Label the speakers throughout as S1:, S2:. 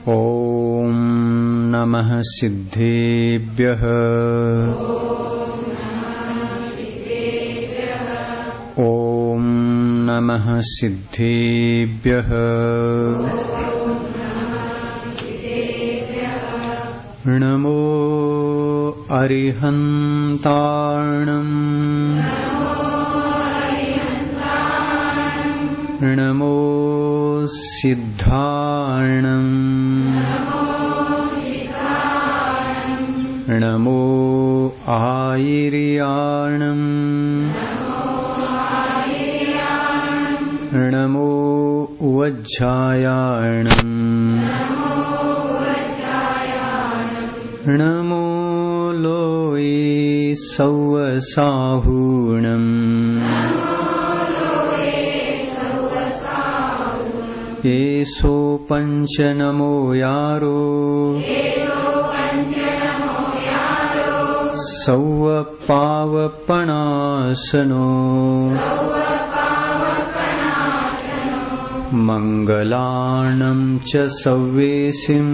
S1: ॐ नमः सिद्धेभ्यः ॐ नमः सिद्धेभ्यः नमो अरिहन्ताणम् नमो सिद्धाणम् नमो आयिर्याणम् नमो वज्झायाणम् नमो लोये सौवसाहूणम् येषो पञ्च नमो यारो सौव पावपणासनो मङ्गलाणं च सव्येसिम्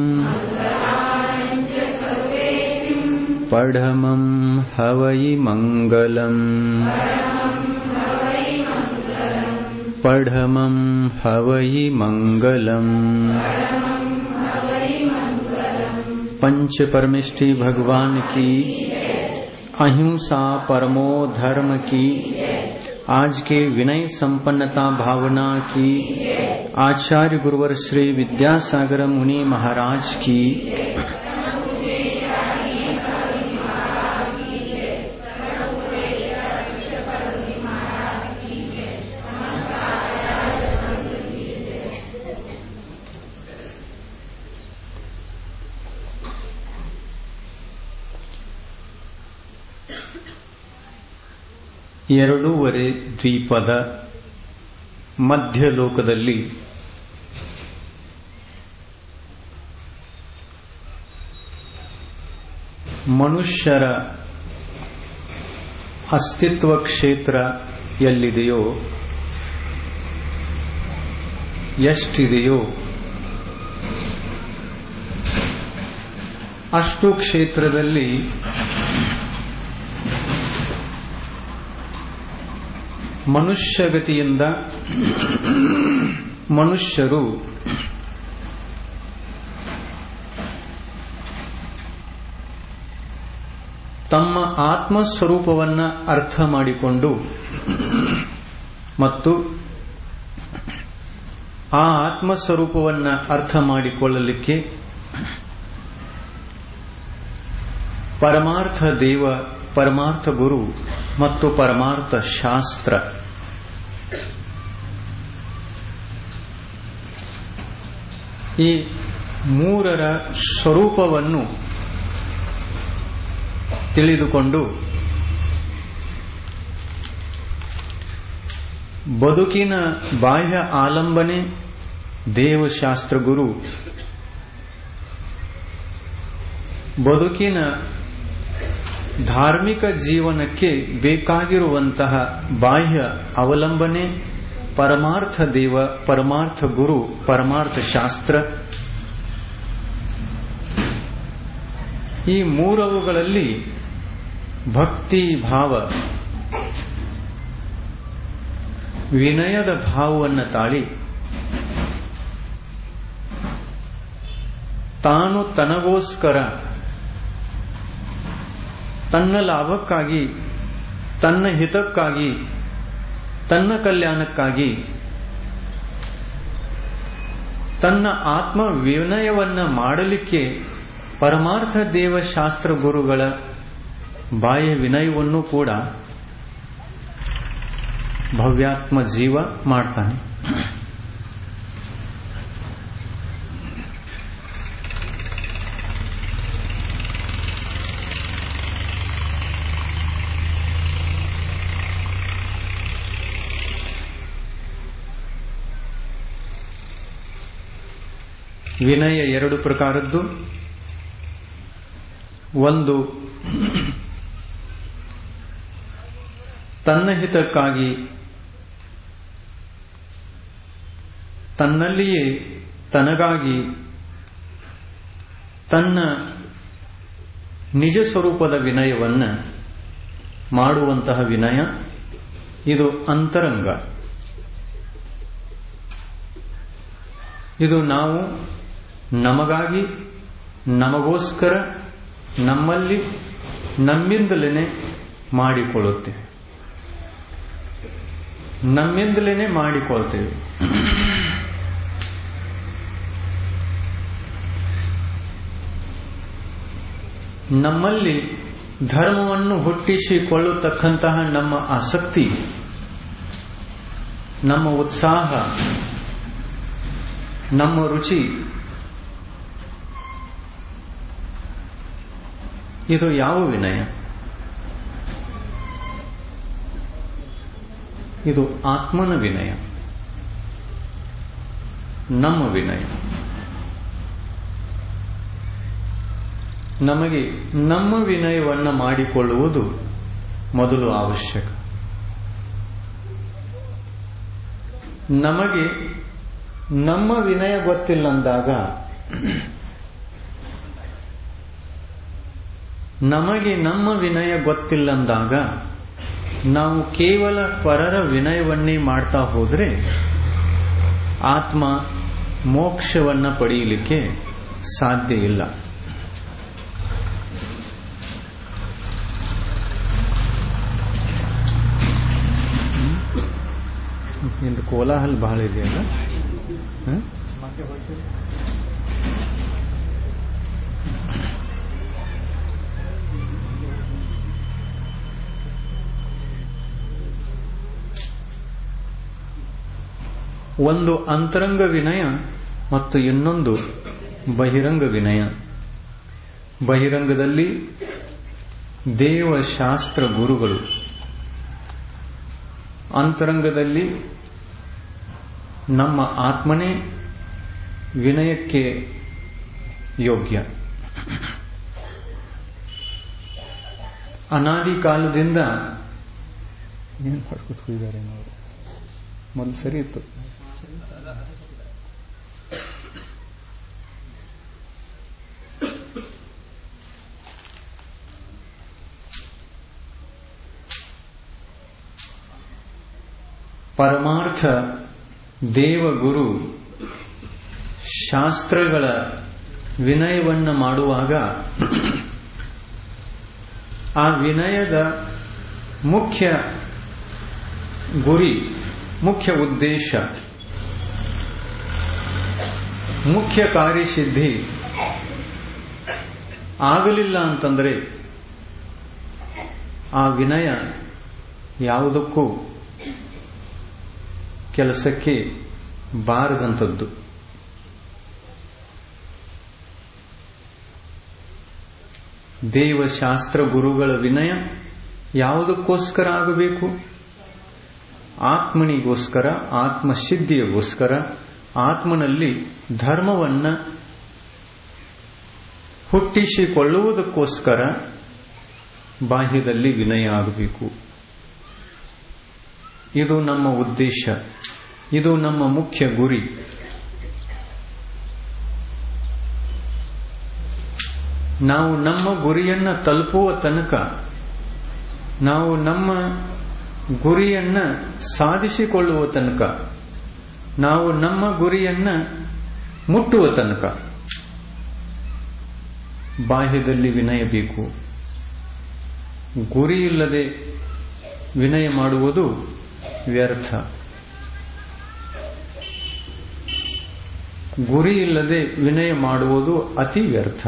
S1: पढमं हवै मङ्गलम् पढमं हवै मङ्गलम् पंच परमेष्टि भगवान की अहिंसा परमो धर्म की आज के विनय संपन्नता भावना की आचार्य गुरुवर श्री विद्यासागर मुनि महाराज की ಎರಡೂವರೆ ದ್ವೀಪದ ಮಧ್ಯಲೋಕದಲ್ಲಿ ಮನುಷ್ಯರ ಅಸ್ತಿತ್ವ ಕ್ಷೇತ್ರ ಎಲ್ಲಿದೆಯೋ ಎಷ್ಟಿದೆಯೋ ಅಷ್ಟು ಕ್ಷೇತ್ರದಲ್ಲಿ ಮನುಷ್ಯಗತಿಯಿಂದ ಮನುಷ್ಯರು ತಮ್ಮ ಆತ್ಮಸ್ವರೂಪವನ್ನ ಅರ್ಥ ಮಾಡಿಕೊಂಡು ಮತ್ತು ಆ ಆತ್ಮಸ್ವರೂಪವನ್ನ ಅರ್ಥ ಮಾಡಿಕೊಳ್ಳಲಿಕ್ಕೆ ಪರಮಾರ್ಥ ದೇವ ಪರಮಾರ್ಥ ಗುರು ಮತ್ತು ಪರಮಾರ್ಥ ಶಾಸ್ತ್ರ ಈ ಮೂರರ ಸ್ವರೂಪವನ್ನು ತಿಳಿದುಕೊಂಡು ಬದುಕಿನ ಬಾಹ್ಯ ಆಲಂಬನೆ ದೇವಶಾಸ್ತ್ರ ಗುರು ಬದುಕಿನ ಧಾರ್ಮಿಕ ಜೀವನಕ್ಕೆ ಬೇಕಾಗಿರುವಂತಹ ಬಾಹ್ಯ ಅವಲಂಬನೆ ಪರಮಾರ್ಥ ದೇವ ಪರಮಾರ್ಥ ಗುರು ಪರಮಾರ್ಥ ಶಾಸ್ತ್ರ ಈ ಮೂರವುಗಳಲ್ಲಿ ಭಕ್ತಿ ಭಾವ ವಿನಯದ ಭಾವವನ್ನು ತಾಳಿ ತಾನು ತನಗೋಸ್ಕರ ತನ್ನ ಲಾಭಕ್ಕಾಗಿ ತನ್ನ ಹಿತಕ್ಕಾಗಿ ತನ್ನ ಕಲ್ಯಾಣಕ್ಕಾಗಿ ತನ್ನ ಆತ್ಮ ವಿನಯವನ್ನ ಮಾಡಲಿಕ್ಕೆ ಪರಮಾರ್ಥ ದೇವಶಾಸ್ತ್ರ ಗುರುಗಳ ಬಾಹ್ಯ ವಿನಯವನ್ನು ಕೂಡ ಭವ್ಯಾತ್ಮ ಜೀವ ಮಾಡ್ತಾನೆ ವಿನಯ ಎರಡು ಪ್ರಕಾರದ್ದು ಒಂದು ತನ್ನ ಹಿತಕ್ಕಾಗಿ ತನ್ನಲ್ಲಿಯೇ ತನಗಾಗಿ ತನ್ನ ನಿಜ ಸ್ವರೂಪದ ವಿನಯವನ್ನು ಮಾಡುವಂತಹ ವಿನಯ ಇದು ಅಂತರಂಗ ಇದು ನಾವು ನಮಗಾಗಿ ನಮಗೋಸ್ಕರ ನಮ್ಮಲ್ಲಿ ನಮ್ಮಿಂದಲೇ ಮಾಡಿಕೊಳ್ಳುತ್ತೇವೆ ನಮ್ಮಿಂದಲೇ ಮಾಡಿಕೊಳ್ತೇವೆ ನಮ್ಮಲ್ಲಿ ಧರ್ಮವನ್ನು ಹುಟ್ಟಿಸಿಕೊಳ್ಳತಕ್ಕಂತಹ ನಮ್ಮ ಆಸಕ್ತಿ ನಮ್ಮ ಉತ್ಸಾಹ ನಮ್ಮ ರುಚಿ ಇದು ಯಾವ ವಿನಯ ಇದು ಆತ್ಮನ ವಿನಯ ನಮ್ಮ ವಿನಯ ನಮಗೆ ನಮ್ಮ ವಿನಯವನ್ನು ಮಾಡಿಕೊಳ್ಳುವುದು ಮೊದಲು ಅವಶ್ಯಕ ನಮಗೆ ನಮ್ಮ ವಿನಯ ಗೊತ್ತಿಲ್ಲಂದಾಗ ನಮಗೆ ನಮ್ಮ ವಿನಯ ಗೊತ್ತಿಲ್ಲಂದಾಗ ನಾವು ಕೇವಲ ಪರರ ವಿನಯವನ್ನೇ ಮಾಡ್ತಾ ಹೋದರೆ ಆತ್ಮ ಮೋಕ್ಷವನ್ನ ಪಡೆಯಲಿಕ್ಕೆ ಸಾಧ್ಯ ಇಲ್ಲ ಇಂದು ಕೋಲಾಹಲ ಬಹಳ ಇದೆಯಲ್ಲ ಹ? ಒಂದು ಅಂತರಂಗ ವಿನಯ ಮತ್ತು ಇನ್ನೊಂದು ಬಹಿರಂಗ ವಿನಯ ಬಹಿರಂಗದಲ್ಲಿ ದೇವಶಾಸ್ತ್ರ ಗುರುಗಳು ಅಂತರಂಗದಲ್ಲಿ ನಮ್ಮ ಆತ್ಮನೇ ವಿನಯಕ್ಕೆ ಯೋಗ್ಯ ಅನಾದಿ ಕಾಲದಿಂದ ಏನ್ ಮಾಡ್ಕೊತ ಹೋಗಿದ್ದಾರೆ ಅವರು ಮೊದಲು ಸರಿ ಇತ್ತು ಪರಮಾರ್ಥ ದೇವಗುರು ಶಾಸ್ತ್ರಗಳ ವಿನಯವನ್ನು ಮಾಡುವಾಗ ಆ ವಿನಯದ ಮುಖ್ಯ ಗುರಿ ಮುಖ್ಯ ಉದ್ದೇಶ ಮುಖ್ಯ ಕಾರ್ಯಸಿದ್ಧಿ ಆಗಲಿಲ್ಲ ಅಂತಂದ್ರೆ ಆ ವಿನಯ ಯಾವುದಕ್ಕೂ ಕೆಲಸಕ್ಕೆ ಬಾರದಂಥದ್ದು ದೇವಶಾಸ್ತ್ರ ಗುರುಗಳ ವಿನಯ ಯಾವುದಕ್ಕೋಸ್ಕರ ಆಗಬೇಕು ಆತ್ಮನಿಗೋಸ್ಕರ ಆತ್ಮಸಿದ್ಧಿಯಗೋಸ್ಕರ ಆತ್ಮನಲ್ಲಿ ಧರ್ಮವನ್ನ ಹುಟ್ಟಿಸಿಕೊಳ್ಳುವುದಕ್ಕೋಸ್ಕರ ಬಾಹ್ಯದಲ್ಲಿ ವಿನಯ ಆಗಬೇಕು ಇದು ನಮ್ಮ ಉದ್ದೇಶ ಇದು ನಮ್ಮ ಮುಖ್ಯ ಗುರಿ ನಾವು ನಮ್ಮ ಗುರಿಯನ್ನ ತಲುಪುವ ತನಕ ನಾವು ನಮ್ಮ ಗುರಿಯನ್ನ ಸಾಧಿಸಿಕೊಳ್ಳುವ ತನಕ ನಾವು ನಮ್ಮ ಗುರಿಯನ್ನ ಮುಟ್ಟುವ ತನಕ ಬಾಹ್ಯದಲ್ಲಿ ವಿನಯ ಬೇಕು ಗುರಿ ಇಲ್ಲದೆ ವಿನಯ ಮಾಡುವುದು ವ್ಯರ್ಥ ಗುರಿ ಇಲ್ಲದೆ ವಿನಯ ಮಾಡುವುದು ಅತಿ ವ್ಯರ್ಥ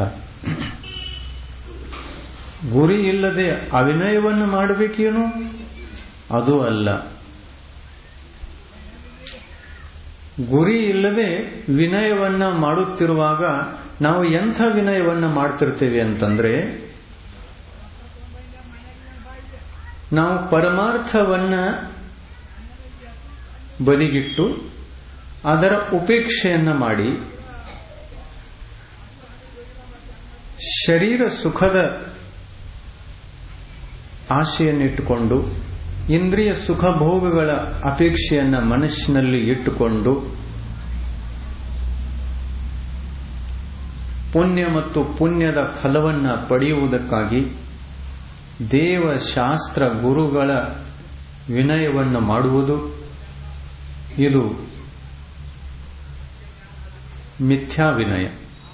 S1: ಗುರಿ ಇಲ್ಲದೆ ಅವಿನಯವನ್ನು ಮಾಡಬೇಕೇನು ಅದು ಅಲ್ಲ ಗುರಿ ಇಲ್ಲದೆ ವಿನಯವನ್ನ ಮಾಡುತ್ತಿರುವಾಗ ನಾವು ಎಂಥ ವಿನಯವನ್ನ ಮಾಡ್ತಿರ್ತೇವೆ ಅಂತಂದ್ರೆ ನಾವು ಪರಮಾರ್ಥವನ್ನ ಬದಿಗಿಟ್ಟು ಅದರ ಉಪೇಕ್ಷೆಯನ್ನ ಮಾಡಿ ಶರೀರ ಸುಖದ ಆಶೆಯನ್ನಿಟ್ಟುಕೊಂಡು ಇಂದ್ರಿಯ ಸುಖ ಭೋಗಗಳ ಅಪೇಕ್ಷೆಯನ್ನ ಮನಸ್ಸಿನಲ್ಲಿ ಇಟ್ಟುಕೊಂಡು ಪುಣ್ಯ ಮತ್ತು ಪುಣ್ಯದ ಫಲವನ್ನ ಪಡೆಯುವುದಕ್ಕಾಗಿ ದೇವ ಶಾಸ್ತ್ರ ಗುರುಗಳ ವಿನಯವನ್ನು ಮಾಡುವುದು ಇದು ಮಿಥ್ಯಾ ವಿನಯ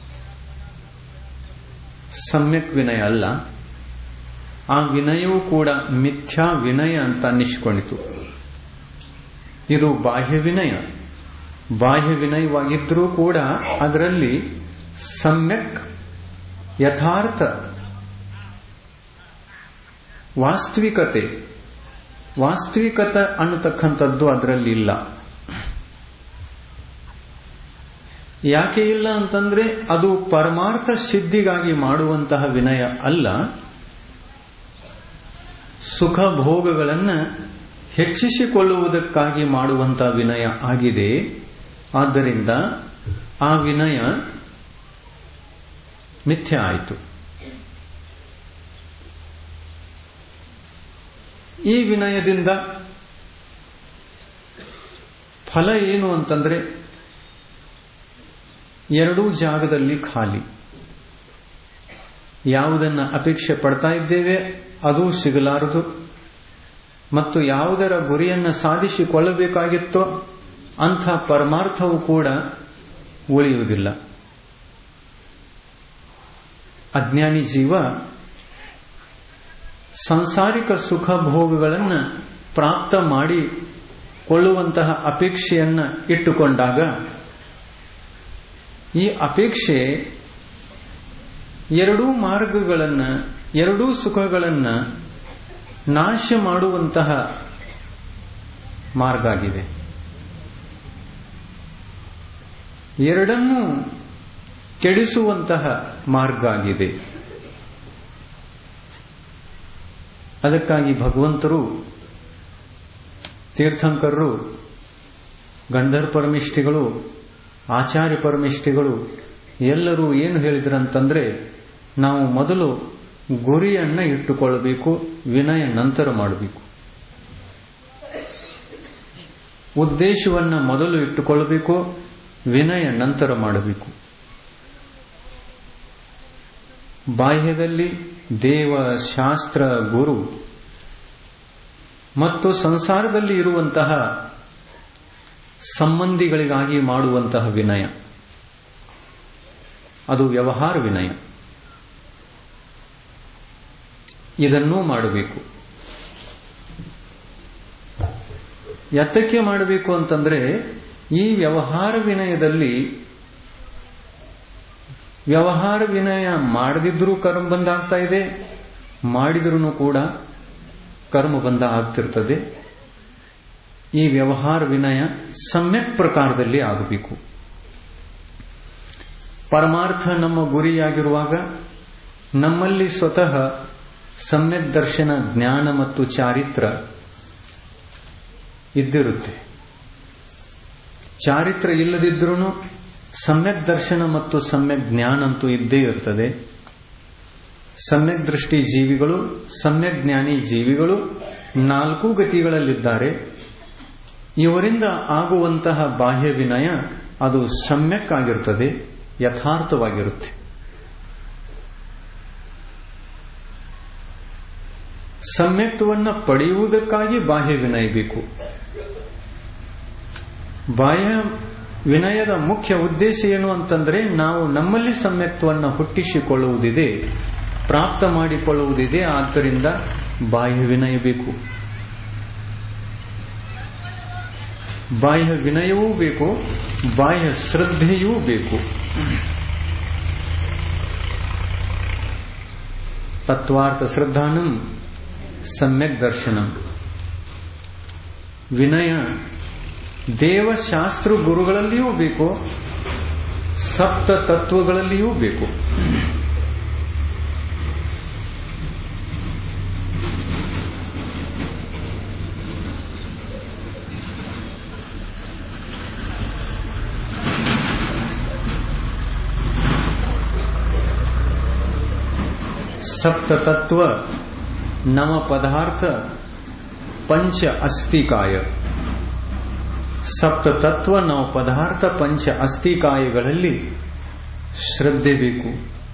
S1: ಸಮ್ಯಕ್ ವಿನಯ ಅಲ್ಲ ಆ ವಿನಯವೂ ಕೂಡ ಮಿಥ್ಯಾ ವಿನಯ ಅಂತ ಅನ್ನಿಸಿಕೊಂಡಿತು ಇದು ಬಾಹ್ಯ ವಿನಯ ಬಾಹ್ಯ ವಿನಯವಾಗಿದ್ದರೂ ಕೂಡ ಅದರಲ್ಲಿ ಸಮ್ಯಕ್ ಯಥಾರ್ಥ ವಾಸ್ತವಿಕತೆ ವಾಸ್ತವಿಕತೆ ಅನ್ನತಕ್ಕಂಥದ್ದು ಅದರಲ್ಲಿ ಇಲ್ಲ ಯಾಕೆ ಇಲ್ಲ ಅಂತಂದ್ರೆ ಅದು ಪರಮಾರ್ಥ ಸಿದ್ಧಿಗಾಗಿ ಮಾಡುವಂತಹ ವಿನಯ ಅಲ್ಲ ಸುಖ ಭೋಗಗಳನ್ನು ಹೆಚ್ಚಿಸಿಕೊಳ್ಳುವುದಕ್ಕಾಗಿ ಮಾಡುವಂತಹ ವಿನಯ ಆಗಿದೆ ಆದ್ದರಿಂದ ಆ ವಿನಯ ಮಿಥ್ಯ ಆಯಿತು ಈ ವಿನಯದಿಂದ ಫಲ ಏನು ಅಂತಂದ್ರೆ ಎರಡೂ ಜಾಗದಲ್ಲಿ ಖಾಲಿ ಯಾವುದನ್ನ ಅಪೇಕ್ಷೆ ಪಡ್ತಾ ಇದ್ದೇವೆ ಅದು ಸಿಗಲಾರದು ಮತ್ತು ಯಾವುದರ ಗುರಿಯನ್ನ ಸಾಧಿಸಿಕೊಳ್ಳಬೇಕಾಗಿತ್ತೋ ಅಂಥ ಪರಮಾರ್ಥವು ಕೂಡ ಉಳಿಯುವುದಿಲ್ಲ ಅಜ್ಞಾನಿ ಜೀವ ಸಂಸಾರಿಕ ಸುಖ ಭೋಗಗಳನ್ನು ಪ್ರಾಪ್ತ ಮಾಡಿ ಕೊಳ್ಳುವಂತಹ ಅಪೇಕ್ಷೆಯನ್ನ ಇಟ್ಟುಕೊಂಡಾಗ ಈ ಅಪೇಕ್ಷೆ ಎರಡೂ ಮಾರ್ಗಗಳನ್ನು ಎರಡೂ ಸುಖಗಳನ್ನ ನಾಶ ಮಾಡುವಂತಹ ಮಾರ್ಗ ಆಗಿದೆ ಎರಡನ್ನೂ ಕೆಡಿಸುವಂತಹ ಮಾರ್ಗ ಆಗಿದೆ ಅದಕ್ಕಾಗಿ ಭಗವಂತರು ತೀರ್ಥಂಕರರು ಗಂಧರ್ ಪರಮಿಷ್ಠಿಗಳು ಆಚಾರ್ಯ ಪರಮಿಷ್ಠಿಗಳು ಎಲ್ಲರೂ ಏನು ಹೇಳಿದ್ರಂತಂದ್ರೆ ನಾವು ಮೊದಲು ಗುರಿಯನ್ನ ಇಟ್ಟುಕೊಳ್ಳಬೇಕು ವಿನಯ ನಂತರ ಮಾಡಬೇಕು ಉದ್ದೇಶವನ್ನ ಮೊದಲು ಇಟ್ಟುಕೊಳ್ಳಬೇಕು ವಿನಯ ನಂತರ ಮಾಡಬೇಕು ಬಾಹ್ಯದಲ್ಲಿ ದೇವ ಶಾಸ್ತ್ರ ಗುರು ಮತ್ತು ಸಂಸಾರದಲ್ಲಿ ಇರುವಂತಹ ಸಂಬಂಧಿಗಳಿಗಾಗಿ ಮಾಡುವಂತಹ ವಿನಯ ಅದು ವ್ಯವಹಾರ ವಿನಯ ಇದನ್ನೂ ಮಾಡಬೇಕು ಎತ್ತಕ್ಕೆ ಮಾಡಬೇಕು ಅಂತಂದ್ರೆ ಈ ವ್ಯವಹಾರ ವಿನಯದಲ್ಲಿ ವ್ಯವಹಾರ ವಿನಯ ಮಾಡದಿದ್ರೂ ಕರ್ಮ ಬಂಧ ಆಗ್ತಾ ಇದೆ ಮಾಡಿದ್ರೂ ಕೂಡ ಕರ್ಮ ಬಂಧ ಆಗ್ತಿರ್ತದೆ ಈ ವ್ಯವಹಾರ ವಿನಯ ಸಮ್ಯಕ್ ಪ್ರಕಾರದಲ್ಲಿ ಆಗಬೇಕು ಪರಮಾರ್ಥ ನಮ್ಮ ಗುರಿಯಾಗಿರುವಾಗ ನಮ್ಮಲ್ಲಿ ಸ್ವತಃ ಸಮ್ಯಕ್ ದರ್ಶನ ಜ್ಞಾನ ಮತ್ತು ಚಾರಿತ್ರ ಇದ್ದಿರುತ್ತೆ ಚಾರಿತ್ರ ಇಲ್ಲದಿದ್ರೂ ಸಮ್ಯಕ್ ದರ್ಶನ ಮತ್ತು ಸಮ್ಯಕ್ ಜ್ಞಾನ ಅಂತೂ ಇದ್ದೇ ಇರ್ತದೆ ಸಮ್ಯಕ್ ದೃಷ್ಟಿ ಜೀವಿಗಳು ಸಮ್ಯಕ್ ಜ್ಞಾನಿ ಜೀವಿಗಳು ನಾಲ್ಕು ಗತಿಗಳಲ್ಲಿದ್ದಾರೆ ಇವರಿಂದ ಆಗುವಂತಹ ಬಾಹ್ಯ ವಿನಯ ಅದು ಸಮ್ಯಕ್ ಆಗಿರುತ್ತದೆ ಯಥಾರ್ಥವಾಗಿರುತ್ತೆ ಸಮ್ಯಕ್ತವನ್ನ ಪಡೆಯುವುದಕ್ಕಾಗಿ ಬಾಹ್ಯ ವಿನಯ ಬೇಕು ಬಾಹ್ಯ ವಿನಯದ ಮುಖ್ಯ ಉದ್ದೇಶ ಏನು ಅಂತಂದ್ರೆ ನಾವು ನಮ್ಮಲ್ಲಿ ಸಮ್ಯಕ್ತವನ್ನ ಹುಟ್ಟಿಸಿಕೊಳ್ಳುವುದಿದೆ ಪ್ರಾಪ್ತ ಮಾಡಿಕೊಳ್ಳುವುದಿದೆ ಆದ್ದರಿಂದ ಬಾಹ್ಯ ವಿನಯ ಬೇಕು ಬಾಹ್ಯ ವಿನಯವೂ ಬೇಕು ಬಾಹ್ಯ ಶ್ರದ್ಧೆಯೂ ಬೇಕು ತತ್ವಾರ್ಥ ಶ್ರದ್ಧಾನಂ ಸಮ್ಯಕ್ ದರ್ಶನಂ ವಿನಯ ದೇವಶಾಸ್ತ್ರ ಗುರುಗಳಲ್ಲಿಯೂ ಬೇಕು ಸಪ್ತ ತತ್ವಗಳಲ್ಲಿಯೂ ಬೇಕು ಸಪ್ತ ತತ್ವ ನವ ಪದಾರ್ಥ ಪಂಚ ಅಸ್ಥಿಕಾಯ ಸಪ್ತ ತತ್ವ ನವ ಪದಾರ್ಥ ಪಂಚ ಅಸ್ಥಿಕಾಯಗಳಲ್ಲಿ ಶ್ರದ್ಧೆ ಬೇಕು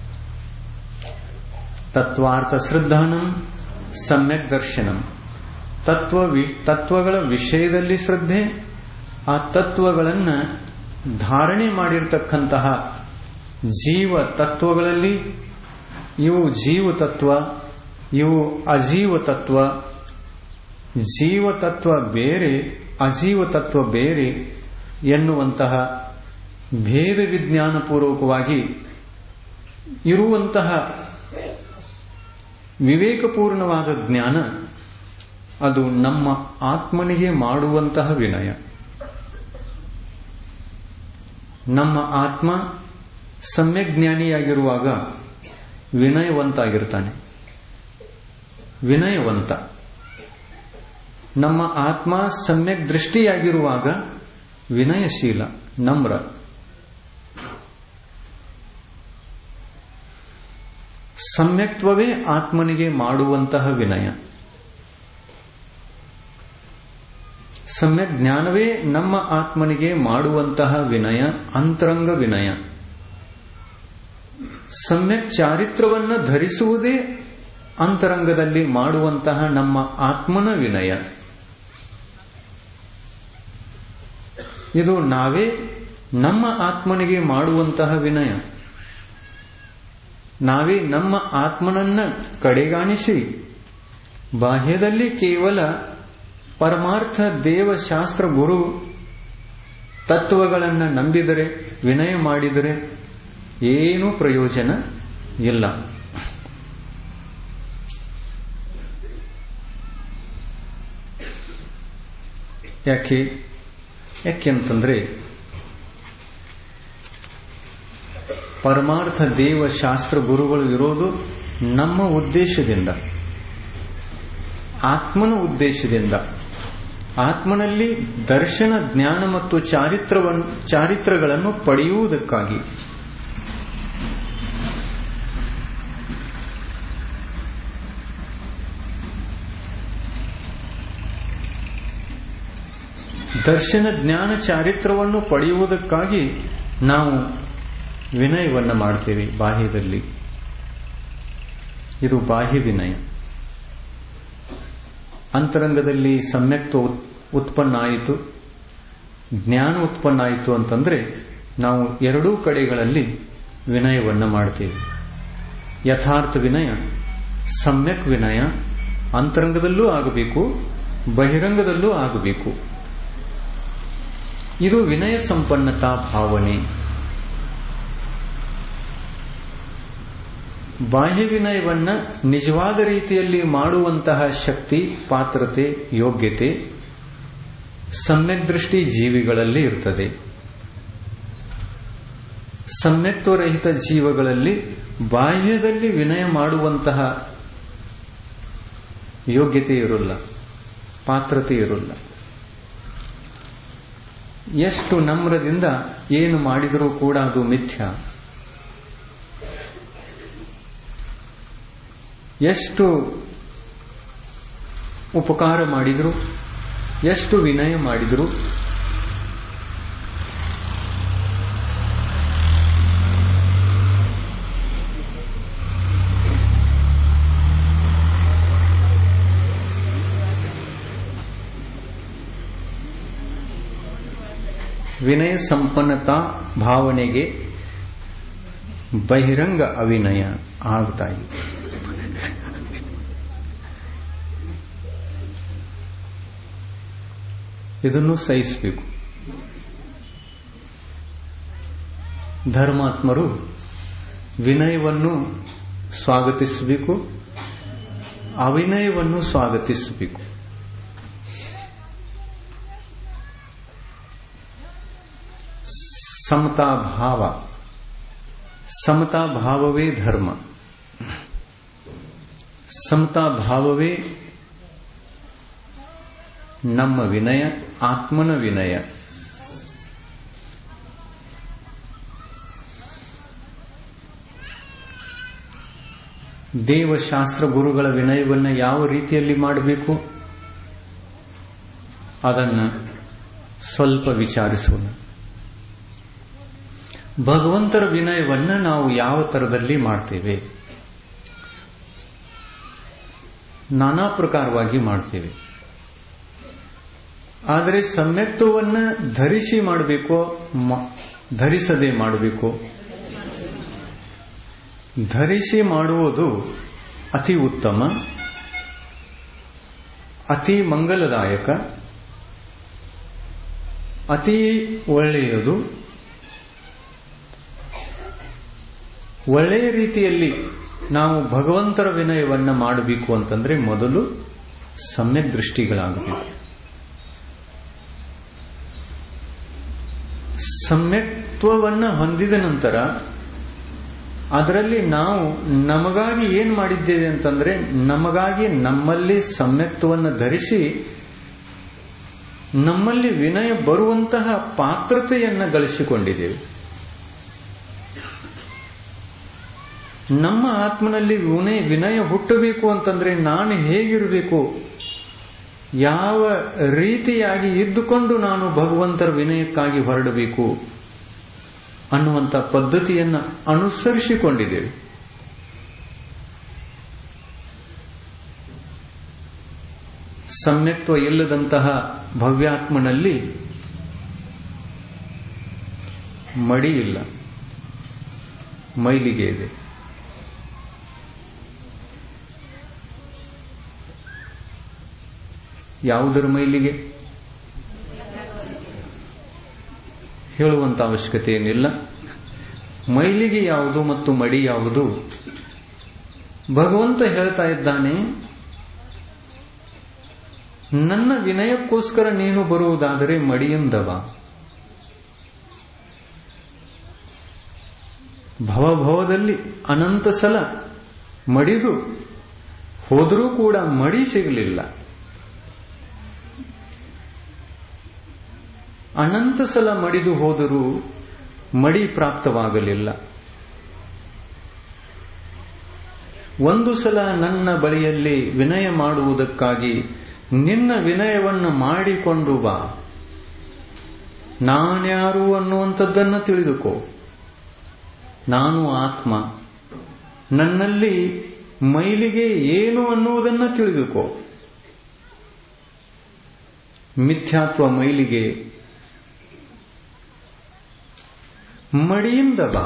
S1: ತತ್ವಾರ್ಥ ಶ್ರದ್ಧಾನಂ ಸಮ್ಯಕ್ ದರ್ಶನಂ ತತ್ವ ತತ್ವಗಳ ವಿಷಯದಲ್ಲಿ ಶ್ರದ್ಧೆ ಆ ತತ್ವಗಳನ್ನು ಧಾರಣೆ ಮಾಡಿರ್ತಕ್ಕಂತಹ ಜೀವ ತತ್ವಗಳಲ್ಲಿ ಇವು ಜೀವ ತತ್ವ ಇವು ಅಜೀವ ತತ್ವ ಜೀವ ತತ್ವ ಬೇರೆ ಅಜೀವ ತತ್ವ ಬೇರೆ ಎನ್ನುವಂತಹ ಭೇದ ವಿಜ್ಞಾನಪೂರ್ವಕವಾಗಿ ಇರುವಂತಹ ವಿವೇಕಪೂರ್ಣವಾದ ಜ್ಞಾನ ಅದು ನಮ್ಮ ಆತ್ಮನಿಗೆ ಮಾಡುವಂತಹ ವಿನಯ ನಮ್ಮ ಆತ್ಮ ಸಮ್ಯಕ್ ಜ್ಞಾನಿಯಾಗಿರುವಾಗ ವಿನಯವಂತಾಗಿರ್ತಾನೆ ವಿನಯವಂತ ನಮ್ಮ ಆತ್ಮ ಸಮ್ಯಕ್ ದೃಷ್ಟಿಯಾಗಿರುವಾಗ ವಿನಯಶೀಲ ನಮ್ರ ಸಮ್ಯಕ್ತ್ವವೇ ಆತ್ಮನಿಗೆ ಮಾಡುವಂತಹ ವಿನಯ ಸಮ್ಯಕ್ ಜ್ಞಾನವೇ ನಮ್ಮ ಆತ್ಮನಿಗೆ ಮಾಡುವಂತಹ ವಿನಯ ಅಂತರಂಗ ವಿನಯ ಸಮ್ಯಕ್ ಚಾರಿತ್ರವನ್ನ ಧರಿಸುವುದೇ ಅಂತರಂಗದಲ್ಲಿ ಮಾಡುವಂತಹ ನಮ್ಮ ಆತ್ಮನ ವಿನಯ ಇದು ನಾವೇ ನಮ್ಮ ಆತ್ಮನಿಗೆ ಮಾಡುವಂತಹ ವಿನಯ ನಾವೇ ನಮ್ಮ ಆತ್ಮನನ್ನ ಕಡೆಗಾಣಿಸಿ ಬಾಹ್ಯದಲ್ಲಿ ಕೇವಲ ಪರಮಾರ್ಥ ದೇವಶಾಸ್ತ್ರ ಗುರು ತತ್ವಗಳನ್ನು ನಂಬಿದರೆ ವಿನಯ ಮಾಡಿದರೆ ಏನೂ ಪ್ರಯೋಜನ ಇಲ್ಲ ಯಾಕೆ ಯಾಕೆಂತಂದ್ರೆ ಪರಮಾರ್ಥ ದೇವ ಶಾಸ್ತ್ರ ಗುರುಗಳು ಇರೋದು ನಮ್ಮ ಉದ್ದೇಶದಿಂದ ಆತ್ಮನ ಉದ್ದೇಶದಿಂದ ಆತ್ಮನಲ್ಲಿ ದರ್ಶನ ಜ್ಞಾನ ಮತ್ತು ಚಾರಿತ್ರವನ್ನು ಚಾರಿತ್ರಗಳನ್ನು ಪಡೆಯುವುದಕ್ಕಾಗಿ ದರ್ಶನ ಜ್ಞಾನ ಚಾರಿತ್ರವನ್ನು ಪಡೆಯುವುದಕ್ಕಾಗಿ ನಾವು ವಿನಯವನ್ನು ಮಾಡ್ತೇವೆ ಬಾಹ್ಯದಲ್ಲಿ ಇದು ಬಾಹ್ಯ ವಿನಯ ಅಂತರಂಗದಲ್ಲಿ ಸಮ್ಯಕ್ತ್ವ ಉತ್ಪನ್ನ ಆಯಿತು ಜ್ಞಾನ ಉತ್ಪನ್ನ ಆಯಿತು ಅಂತಂದ್ರೆ ನಾವು ಎರಡೂ ಕಡೆಗಳಲ್ಲಿ ವಿನಯವನ್ನು ಮಾಡ್ತೇವೆ ಯಥಾರ್ಥ ವಿನಯ ಸಮ್ಯಕ್ ವಿನಯ ಅಂತರಂಗದಲ್ಲೂ ಆಗಬೇಕು ಬಹಿರಂಗದಲ್ಲೂ ಆಗಬೇಕು ಇದು ವಿನಯ ಸಂಪನ್ನತಾ ಭಾವನೆ ಬಾಹ್ಯ ವಿನಯವನ್ನ ನಿಜವಾದ ರೀತಿಯಲ್ಲಿ ಮಾಡುವಂತಹ ಶಕ್ತಿ ಪಾತ್ರತೆ ಯೋಗ್ಯತೆ ಸಮ್ಯಕ್ ದೃಷ್ಟಿ ಜೀವಿಗಳಲ್ಲಿ ಇರ್ತದೆ ಸಮ್ಯಕ್ತ್ವರಹಿತ ಜೀವಗಳಲ್ಲಿ ಬಾಹ್ಯದಲ್ಲಿ ವಿನಯ ಮಾಡುವಂತಹ ಯೋಗ್ಯತೆ ಇರೋಲ್ಲ ಪಾತ್ರತೆ ಇರೋಲ್ಲ ಎಷ್ಟು ನಮ್ರದಿಂದ ಏನು ಮಾಡಿದರೂ ಕೂಡ ಅದು ಮಿಥ್ಯ ಎಷ್ಟು ಉಪಕಾರ ಮಾಡಿದ್ರು ಎಷ್ಟು ವಿನಯ ಮಾಡಿದ್ರು ವಿನಯ ಸಂಪನ್ನತಾ ಭಾವನೆಗೆ ಬಹಿರಂಗ ಅವಿನಯ ಆಗ್ತಾ ಇದೆ ಇದನ್ನು ಸಹಿಸಬೇಕು ಧರ್ಮಾತ್ಮರು ವಿನಯವನ್ನು ಸ್ವಾಗತಿಸಬೇಕು ಅವಿನಯವನ್ನು ಸ್ವಾಗತಿಸಬೇಕು ಸಮತಾ ಭಾವ ಸಮತಾ ಭಾವವೇ ಧರ್ಮ ಸಮತಾ ಭಾವವೇ ನಮ್ಮ ವಿನಯ ಆತ್ಮನ ವಿನಯ ದೇವಶಾಸ್ತ್ರ ಗುರುಗಳ ವಿನಯವನ್ನು ಯಾವ ರೀತಿಯಲ್ಲಿ ಮಾಡಬೇಕು ಅದನ್ನು ಸ್ವಲ್ಪ ವಿಚಾರಿಸೋಣ ಭಗವಂತರ ವಿನಯವನ್ನ ನಾವು ಯಾವ ತರದಲ್ಲಿ ಮಾಡ್ತೇವೆ ನಾನಾ ಪ್ರಕಾರವಾಗಿ ಮಾಡ್ತೇವೆ ಆದರೆ ಸಮ್ಯಕ್ತವನ್ನ ಧರಿಸಿ ಮಾಡಬೇಕೋ ಧರಿಸದೆ ಮಾಡಬೇಕು ಧರಿಸಿ ಮಾಡುವುದು ಅತಿ ಉತ್ತಮ ಅತಿ ಮಂಗಲದಾಯಕ ಅತಿ ಒಳ್ಳೆಯದು ಒಳ್ಳೆಯ ರೀತಿಯಲ್ಲಿ ನಾವು ಭಗವಂತರ ವಿನಯವನ್ನ ಮಾಡಬೇಕು ಅಂತಂದ್ರೆ ಮೊದಲು ಸಮ್ಯಕ್ ದೃಷ್ಟಿಗಳಾಗಬೇಕು ಸಮ್ಯಕ್ತ್ವವನ್ನ ಹೊಂದಿದ ನಂತರ ಅದರಲ್ಲಿ ನಾವು ನಮಗಾಗಿ ಏನ್ ಮಾಡಿದ್ದೇವೆ ಅಂತಂದ್ರೆ ನಮಗಾಗಿ ನಮ್ಮಲ್ಲಿ ಸಮ್ಯಕ್ತವನ್ನು ಧರಿಸಿ ನಮ್ಮಲ್ಲಿ ವಿನಯ ಬರುವಂತಹ ಪಾತ್ರತೆಯನ್ನ ಗಳಿಸಿಕೊಂಡಿದ್ದೇವೆ ನಮ್ಮ ಆತ್ಮನಲ್ಲಿ ವಿನಯ ವಿನಯ ಹುಟ್ಟಬೇಕು ಅಂತಂದ್ರೆ ನಾನು ಹೇಗಿರಬೇಕು ಯಾವ ರೀತಿಯಾಗಿ ಇದ್ದುಕೊಂಡು ನಾನು ಭಗವಂತರ ವಿನಯಕ್ಕಾಗಿ ಹೊರಡಬೇಕು ಅನ್ನುವಂಥ ಪದ್ಧತಿಯನ್ನು ಅನುಸರಿಸಿಕೊಂಡಿದ್ದೇವೆ ಸಮ್ಯಕ್ತ್ವ ಇಲ್ಲದಂತಹ ಭವ್ಯಾತ್ಮನಲ್ಲಿ ಮಡಿ ಇಲ್ಲ ಮೈಲಿಗೆ ಇದೆ ಯಾವುದರ ಮೈಲಿಗೆ ಹೇಳುವಂತ ಅವಶ್ಯಕತೆ ಏನಿಲ್ಲ ಮೈಲಿಗೆ ಯಾವುದು ಮತ್ತು ಮಡಿ ಯಾವುದು ಭಗವಂತ ಹೇಳ್ತಾ ಇದ್ದಾನೆ ನನ್ನ ವಿನಯಕ್ಕೋಸ್ಕರ ನೀನು ಬರುವುದಾದರೆ ಮಡಿಯಿಂದವ ಭವಭವದಲ್ಲಿ ಅನಂತ ಸಲ ಮಡಿದು ಹೋದರೂ ಕೂಡ ಮಡಿ ಸಿಗಲಿಲ್ಲ ಅನಂತ ಸಲ ಮಡಿದು ಹೋದರೂ ಮಡಿ ಪ್ರಾಪ್ತವಾಗಲಿಲ್ಲ ಒಂದು ಸಲ ನನ್ನ ಬಳಿಯಲ್ಲಿ ವಿನಯ ಮಾಡುವುದಕ್ಕಾಗಿ ನಿನ್ನ ವಿನಯವನ್ನು ಮಾಡಿಕೊಂಡು ಬಾ ನಾನ್ಯಾರು ಅನ್ನುವಂಥದ್ದನ್ನು ತಿಳಿದುಕೋ ನಾನು ಆತ್ಮ ನನ್ನಲ್ಲಿ ಮೈಲಿಗೆ ಏನು ಅನ್ನುವುದನ್ನು ತಿಳಿದುಕೋ ಮಿಥ್ಯಾತ್ವ ಮೈಲಿಗೆ ಮಡಿಯಿಂದ ಬಾ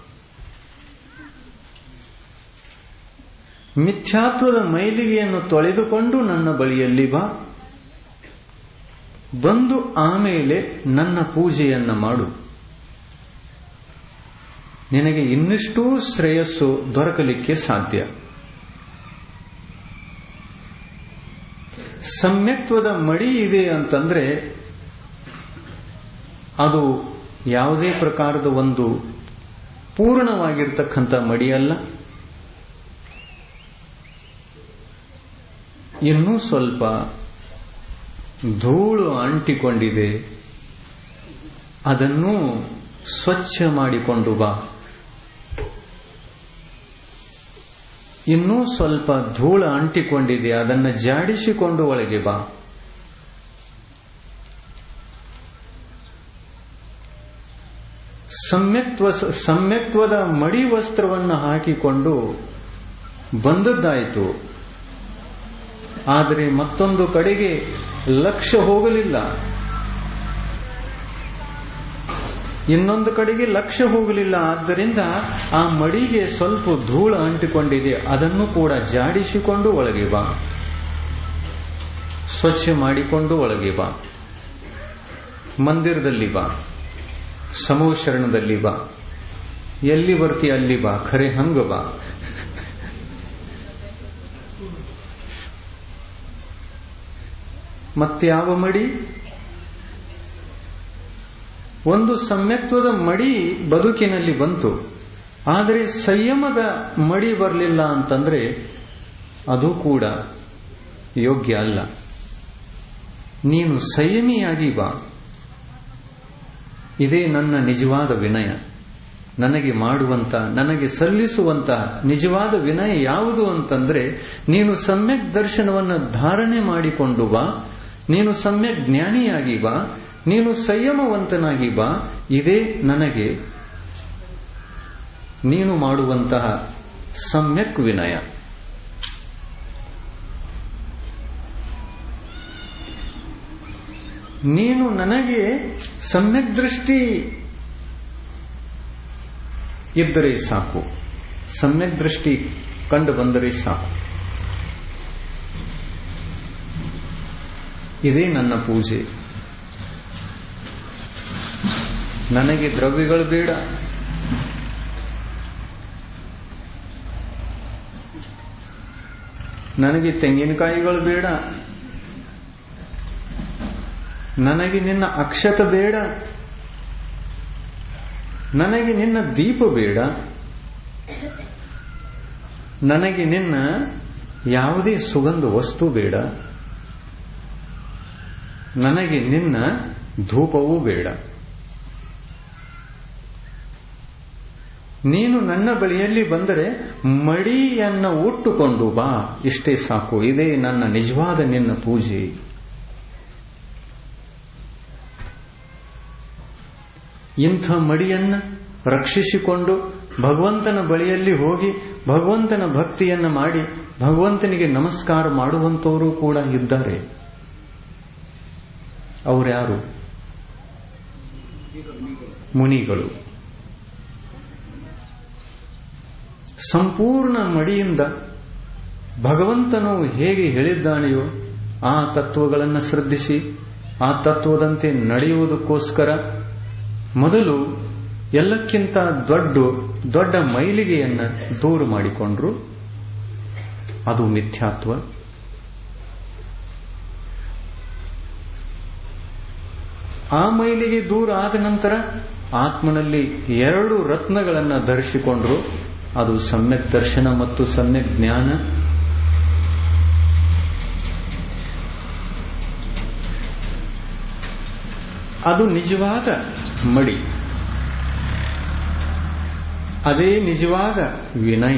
S1: ಮಿಥ್ಯಾತ್ವದ ಮೈಲಿಗೆಯನ್ನು ತೊಳೆದುಕೊಂಡು ನನ್ನ ಬಳಿಯಲ್ಲಿ ಬಾ ಬಂದು ಆಮೇಲೆ ನನ್ನ ಪೂಜೆಯನ್ನ ಮಾಡು ನಿನಗೆ ಇನ್ನಿಷ್ಟೂ ಶ್ರೇಯಸ್ಸು ದೊರಕಲಿಕ್ಕೆ ಸಾಧ್ಯ ಸಮ್ಯಕ್ತ್ವದ ಮಡಿ ಇದೆ ಅಂತಂದ್ರೆ ಅದು ಯಾವುದೇ ಪ್ರಕಾರದ ಒಂದು ಪೂರ್ಣವಾಗಿರ್ತಕ್ಕಂಥ ಮಡಿಯಲ್ಲ ಇನ್ನೂ ಸ್ವಲ್ಪ ಧೂಳು ಅಂಟಿಕೊಂಡಿದೆ ಅದನ್ನು ಸ್ವಚ್ಛ ಮಾಡಿಕೊಂಡು ಬಾ ಇನ್ನೂ ಸ್ವಲ್ಪ ಧೂಳ ಅಂಟಿಕೊಂಡಿದೆ ಅದನ್ನು ಜಾಡಿಸಿಕೊಂಡು ಒಳಗೆ ಬಾ ಸಮ್ಯಕ್ತ್ವ ಸಮ್ಯಕ್ತ್ವದ ಮಡಿ ವಸ್ತ್ರವನ್ನು ಹಾಕಿಕೊಂಡು ಬಂದದ್ದಾಯಿತು ಆದರೆ ಮತ್ತೊಂದು ಕಡೆಗೆ ಲಕ್ಷ್ಯ ಹೋಗಲಿಲ್ಲ ಇನ್ನೊಂದು ಕಡೆಗೆ ಲಕ್ಷ್ಯ ಹೋಗಲಿಲ್ಲ ಆದ್ದರಿಂದ ಆ ಮಡಿಗೆ ಸ್ವಲ್ಪ ಧೂಳ ಅಂಟಿಕೊಂಡಿದೆ ಅದನ್ನು ಕೂಡ ಜಾಡಿಸಿಕೊಂಡು ಒಳಗೆ ಬಾ ಸ್ವಚ್ಛ ಮಾಡಿಕೊಂಡು ಒಳಗೆ ಬಾ ಮಂದಿರದಲ್ಲಿ ಬಾ ಸಮೋಶರಣದಲ್ಲಿ ಬಾ ಎಲ್ಲಿ ಬರ್ತಿ ಅಲ್ಲಿ ಬಾ ಖರೆ ಹಂಗ ಬಾ ಮತ್ಯಾವ ಮಡಿ ಒಂದು ಸಮ್ಯಕ್ತ್ವದ ಮಡಿ ಬದುಕಿನಲ್ಲಿ ಬಂತು ಆದರೆ ಸಂಯಮದ ಮಡಿ ಬರಲಿಲ್ಲ ಅಂತಂದ್ರೆ ಅದು ಕೂಡ ಯೋಗ್ಯ ಅಲ್ಲ ನೀನು ಸಂಯಮಿಯಾಗಿ ಬಾ ಇದೇ ನನ್ನ ನಿಜವಾದ ವಿನಯ ನನಗೆ ಮಾಡುವಂತ ನನಗೆ ಸಲ್ಲಿಸುವಂತ ನಿಜವಾದ ವಿನಯ ಯಾವುದು ಅಂತಂದ್ರೆ ನೀನು ಸಮ್ಯಕ್ ದರ್ಶನವನ್ನು ಧಾರಣೆ ಮಾಡಿಕೊಂಡು ಬಾ ನೀನು ಸಮ್ಯಕ್ ಜ್ಞಾನಿಯಾಗಿ ಬಾ ನೀನು ಸಂಯಮವಂತನಾಗಿ ಬಾ ಇದೇ ನನಗೆ ನೀನು ಮಾಡುವಂತಹ ಸಮ್ಯಕ್ ವಿನಯ ನೀನು ನನಗೆ ಸಮ್ಯಕ್ ದೃಷ್ಟಿ ಇದ್ದರೆ ಸಾಕು ಸಮ್ಯಕ್ ದೃಷ್ಟಿ ಕಂಡು ಬಂದರೆ ಸಾಕು ಇದೇ ನನ್ನ ಪೂಜೆ ನನಗೆ ದ್ರವ್ಯಗಳು ಬೇಡ ನನಗೆ ತೆಂಗಿನಕಾಯಿಗಳು ಬೇಡ ನನಗೆ ನಿನ್ನ ಅಕ್ಷತ ಬೇಡ ನನಗೆ ನಿನ್ನ ದೀಪ ಬೇಡ ನನಗೆ ನಿನ್ನ ಯಾವುದೇ ಸುಗಂಧ ವಸ್ತು ಬೇಡ ನನಗೆ ನಿನ್ನ ಧೂಪವೂ ಬೇಡ ನೀನು ನನ್ನ ಬಳಿಯಲ್ಲಿ ಬಂದರೆ ಮಡಿಯನ್ನ ಉಟ್ಟುಕೊಂಡು ಬಾ ಇಷ್ಟೇ ಸಾಕು ಇದೇ ನನ್ನ ನಿಜವಾದ ನಿನ್ನ ಪೂಜೆ ಇಂಥ ಮಡಿಯನ್ನ ರಕ್ಷಿಸಿಕೊಂಡು ಭಗವಂತನ ಬಳಿಯಲ್ಲಿ ಹೋಗಿ ಭಗವಂತನ ಭಕ್ತಿಯನ್ನ ಮಾಡಿ ಭಗವಂತನಿಗೆ ನಮಸ್ಕಾರ ಮಾಡುವಂತವರು ಕೂಡ ಇದ್ದಾರೆ ಅವರ್ಯಾರು ಮುನಿಗಳು ಸಂಪೂರ್ಣ ಮಡಿಯಿಂದ ಭಗವಂತನು ಹೇಗೆ ಹೇಳಿದ್ದಾನೆಯೋ ಆ ತತ್ವಗಳನ್ನು ಶ್ರದ್ಧಿಸಿ ಆ ತತ್ವದಂತೆ ನಡೆಯುವುದಕ್ಕೋಸ್ಕರ ಮೊದಲು ಎಲ್ಲಕ್ಕಿಂತ ದೊಡ್ಡ ದೊಡ್ಡ ಮೈಲಿಗೆಯನ್ನ ದೂರ ಮಾಡಿಕೊಂಡ್ರು ಅದು ಮಿಥ್ಯಾತ್ವ ಆ ಮೈಲಿಗೆ ದೂರ ಆದ ನಂತರ ಆತ್ಮನಲ್ಲಿ ಎರಡು ರತ್ನಗಳನ್ನು ಧರಿಸಿಕೊಂಡ್ರು ಅದು ಸಮ್ಯಕ್ ದರ್ಶನ ಮತ್ತು ಸಮ್ಯಕ್ ಜ್ಞಾನ ಅದು ನಿಜವಾದ ಮಡಿ ಅದೇ ನಿಜವಾದ ವಿನಯ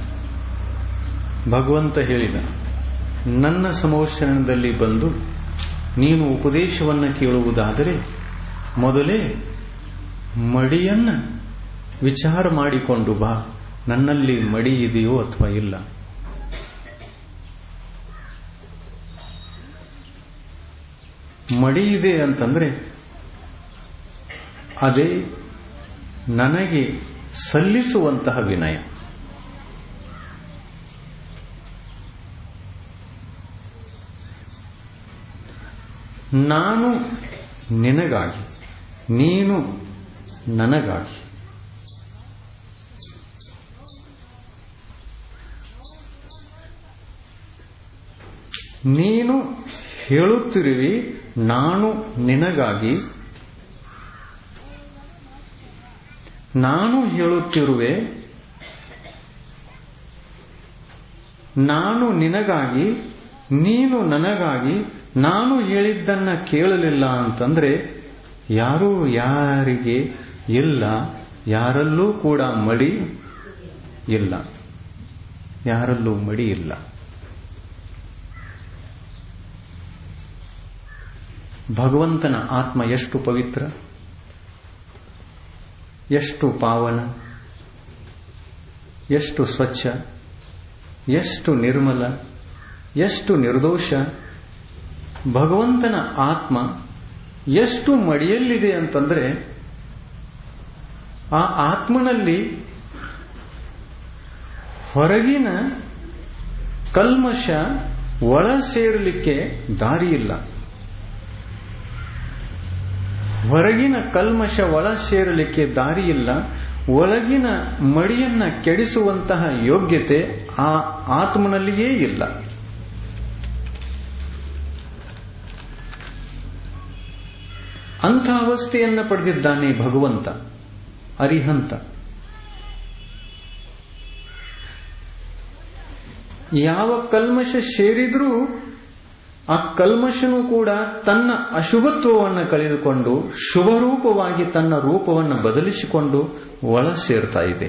S1: ಭಗವಂತ ಹೇಳಿದ ನನ್ನ ಸಮೋಷಣದಲ್ಲಿ ಬಂದು ನೀನು ಉಪದೇಶವನ್ನು ಕೇಳುವುದಾದರೆ ಮೊದಲೇ ಮಡಿಯನ್ನ ವಿಚಾರ ಮಾಡಿಕೊಂಡು ಬಾ ನನ್ನಲ್ಲಿ ಮಡಿ ಇದೆಯೋ ಅಥವಾ ಇಲ್ಲ ಮಡಿ ಇದೆ ಅಂತಂದ್ರೆ ಅದೇ ನನಗೆ ಸಲ್ಲಿಸುವಂತಹ ವಿನಯ ನಾನು ನಿನಗಾಗಿ ನೀನು ನನಗಾಗಿ ನೀನು ಹೇಳುತ್ತಿರುವಿ ನಾನು ನಿನಗಾಗಿ ನಾನು ಹೇಳುತ್ತಿರುವೆ ನಾನು ನಿನಗಾಗಿ ನೀನು ನನಗಾಗಿ ನಾನು ಹೇಳಿದ್ದನ್ನ ಕೇಳಲಿಲ್ಲ ಅಂತಂದ್ರೆ ಯಾರೂ ಯಾರಿಗೆ ಇಲ್ಲ ಯಾರಲ್ಲೂ ಕೂಡ ಮಡಿ ಇಲ್ಲ ಯಾರಲ್ಲೂ ಮಡಿ ಇಲ್ಲ ಭಗವಂತನ ಆತ್ಮ ಎಷ್ಟು ಪವಿತ್ರ ಎಷ್ಟು ಪಾವನ ಎಷ್ಟು ಸ್ವಚ್ಛ ಎಷ್ಟು ನಿರ್ಮಲ ಎಷ್ಟು ನಿರ್ದೋಷ ಭಗವಂತನ ಆತ್ಮ ಎಷ್ಟು ಮಡಿಯಲ್ಲಿದೆ ಅಂತಂದ್ರೆ ಆ ಆತ್ಮನಲ್ಲಿ ಹೊರಗಿನ ಕಲ್ಮಶ ಒಳ ಸೇರಲಿಕ್ಕೆ ದಾರಿಯಿಲ್ಲ ಹೊರಗಿನ ಕಲ್ಮಶ ಒಳ ಸೇರಲಿಕ್ಕೆ ದಾರಿಯಿಲ್ಲ ಒಳಗಿನ ಮಡಿಯನ್ನ ಕೆಡಿಸುವಂತಹ ಯೋಗ್ಯತೆ ಆ ಆತ್ಮನಲ್ಲಿಯೇ ಇಲ್ಲ ಅಂಥ ಅವಸ್ಥೆಯನ್ನ ಪಡೆದಿದ್ದಾನೆ ಭಗವಂತ ಅರಿಹಂತ ಯಾವ ಕಲ್ಮಶ ಸೇರಿದ್ರೂ ಆ ಕಲ್ಮಶನು ಕೂಡ ತನ್ನ ಅಶುಭತ್ವವನ್ನು ಕಳೆದುಕೊಂಡು ಶುಭ ರೂಪವಾಗಿ ತನ್ನ ರೂಪವನ್ನು ಬದಲಿಸಿಕೊಂಡು ಒಳ ಸೇರ್ತಾ ಇದೆ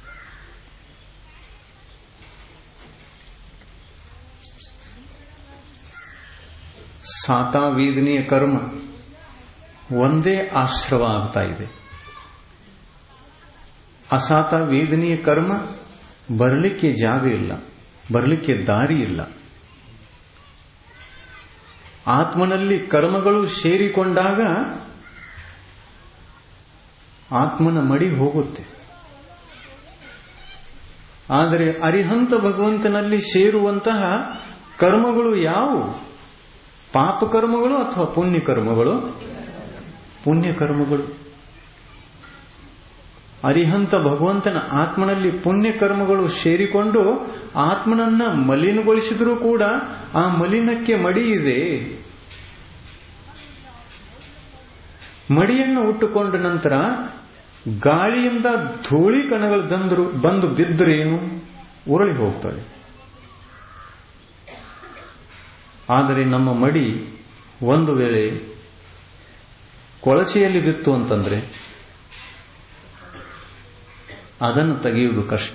S1: ಸಾತಾ ವೇದನೆಯ ಕರ್ಮ ಒಂದೇ ಆಶ್ರವ ಆಗ್ತಾ ಇದೆ ಅಸಾತ ವೇದನೀಯ ಕರ್ಮ ಬರಲಿಕ್ಕೆ ಜಾಗ ಇಲ್ಲ ಬರಲಿಕ್ಕೆ ದಾರಿ ಇಲ್ಲ ಆತ್ಮನಲ್ಲಿ ಕರ್ಮಗಳು ಸೇರಿಕೊಂಡಾಗ ಆತ್ಮನ ಮಡಿ ಹೋಗುತ್ತೆ ಆದರೆ ಅರಿಹಂತ ಭಗವಂತನಲ್ಲಿ ಸೇರುವಂತಹ ಕರ್ಮಗಳು ಯಾವುವು ಪಾಪ ಕರ್ಮಗಳು ಅಥವಾ ಪುಣ್ಯ ಕರ್ಮಗಳು ಪುಣ್ಯ ಕರ್ಮಗಳು ಅರಿಹಂತ ಭಗವಂತನ ಆತ್ಮನಲ್ಲಿ ಪುಣ್ಯ ಕರ್ಮಗಳು ಸೇರಿಕೊಂಡು ಆತ್ಮನನ್ನ ಮಲಿನಗೊಳಿಸಿದರೂ ಕೂಡ ಆ ಮಲಿನಕ್ಕೆ ಮಡಿ ಇದೆ ಮಡಿಯನ್ನು ಉಟ್ಟುಕೊಂಡ ನಂತರ ಗಾಳಿಯಿಂದ ಧೂಳಿ ಕಣಗಳು ಬಂದರು ಬಂದು ಬಿದ್ದರೇನು ಉರುಳಿ ಹೋಗ್ತದೆ ಆದರೆ ನಮ್ಮ ಮಡಿ ಒಂದು ವೇಳೆ ಕೊಳಚೆಯಲ್ಲಿ ಬಿತ್ತು ಅಂತಂದ್ರೆ ಅದನ್ನು ತೆಗೆಯುವುದು ಕಷ್ಟ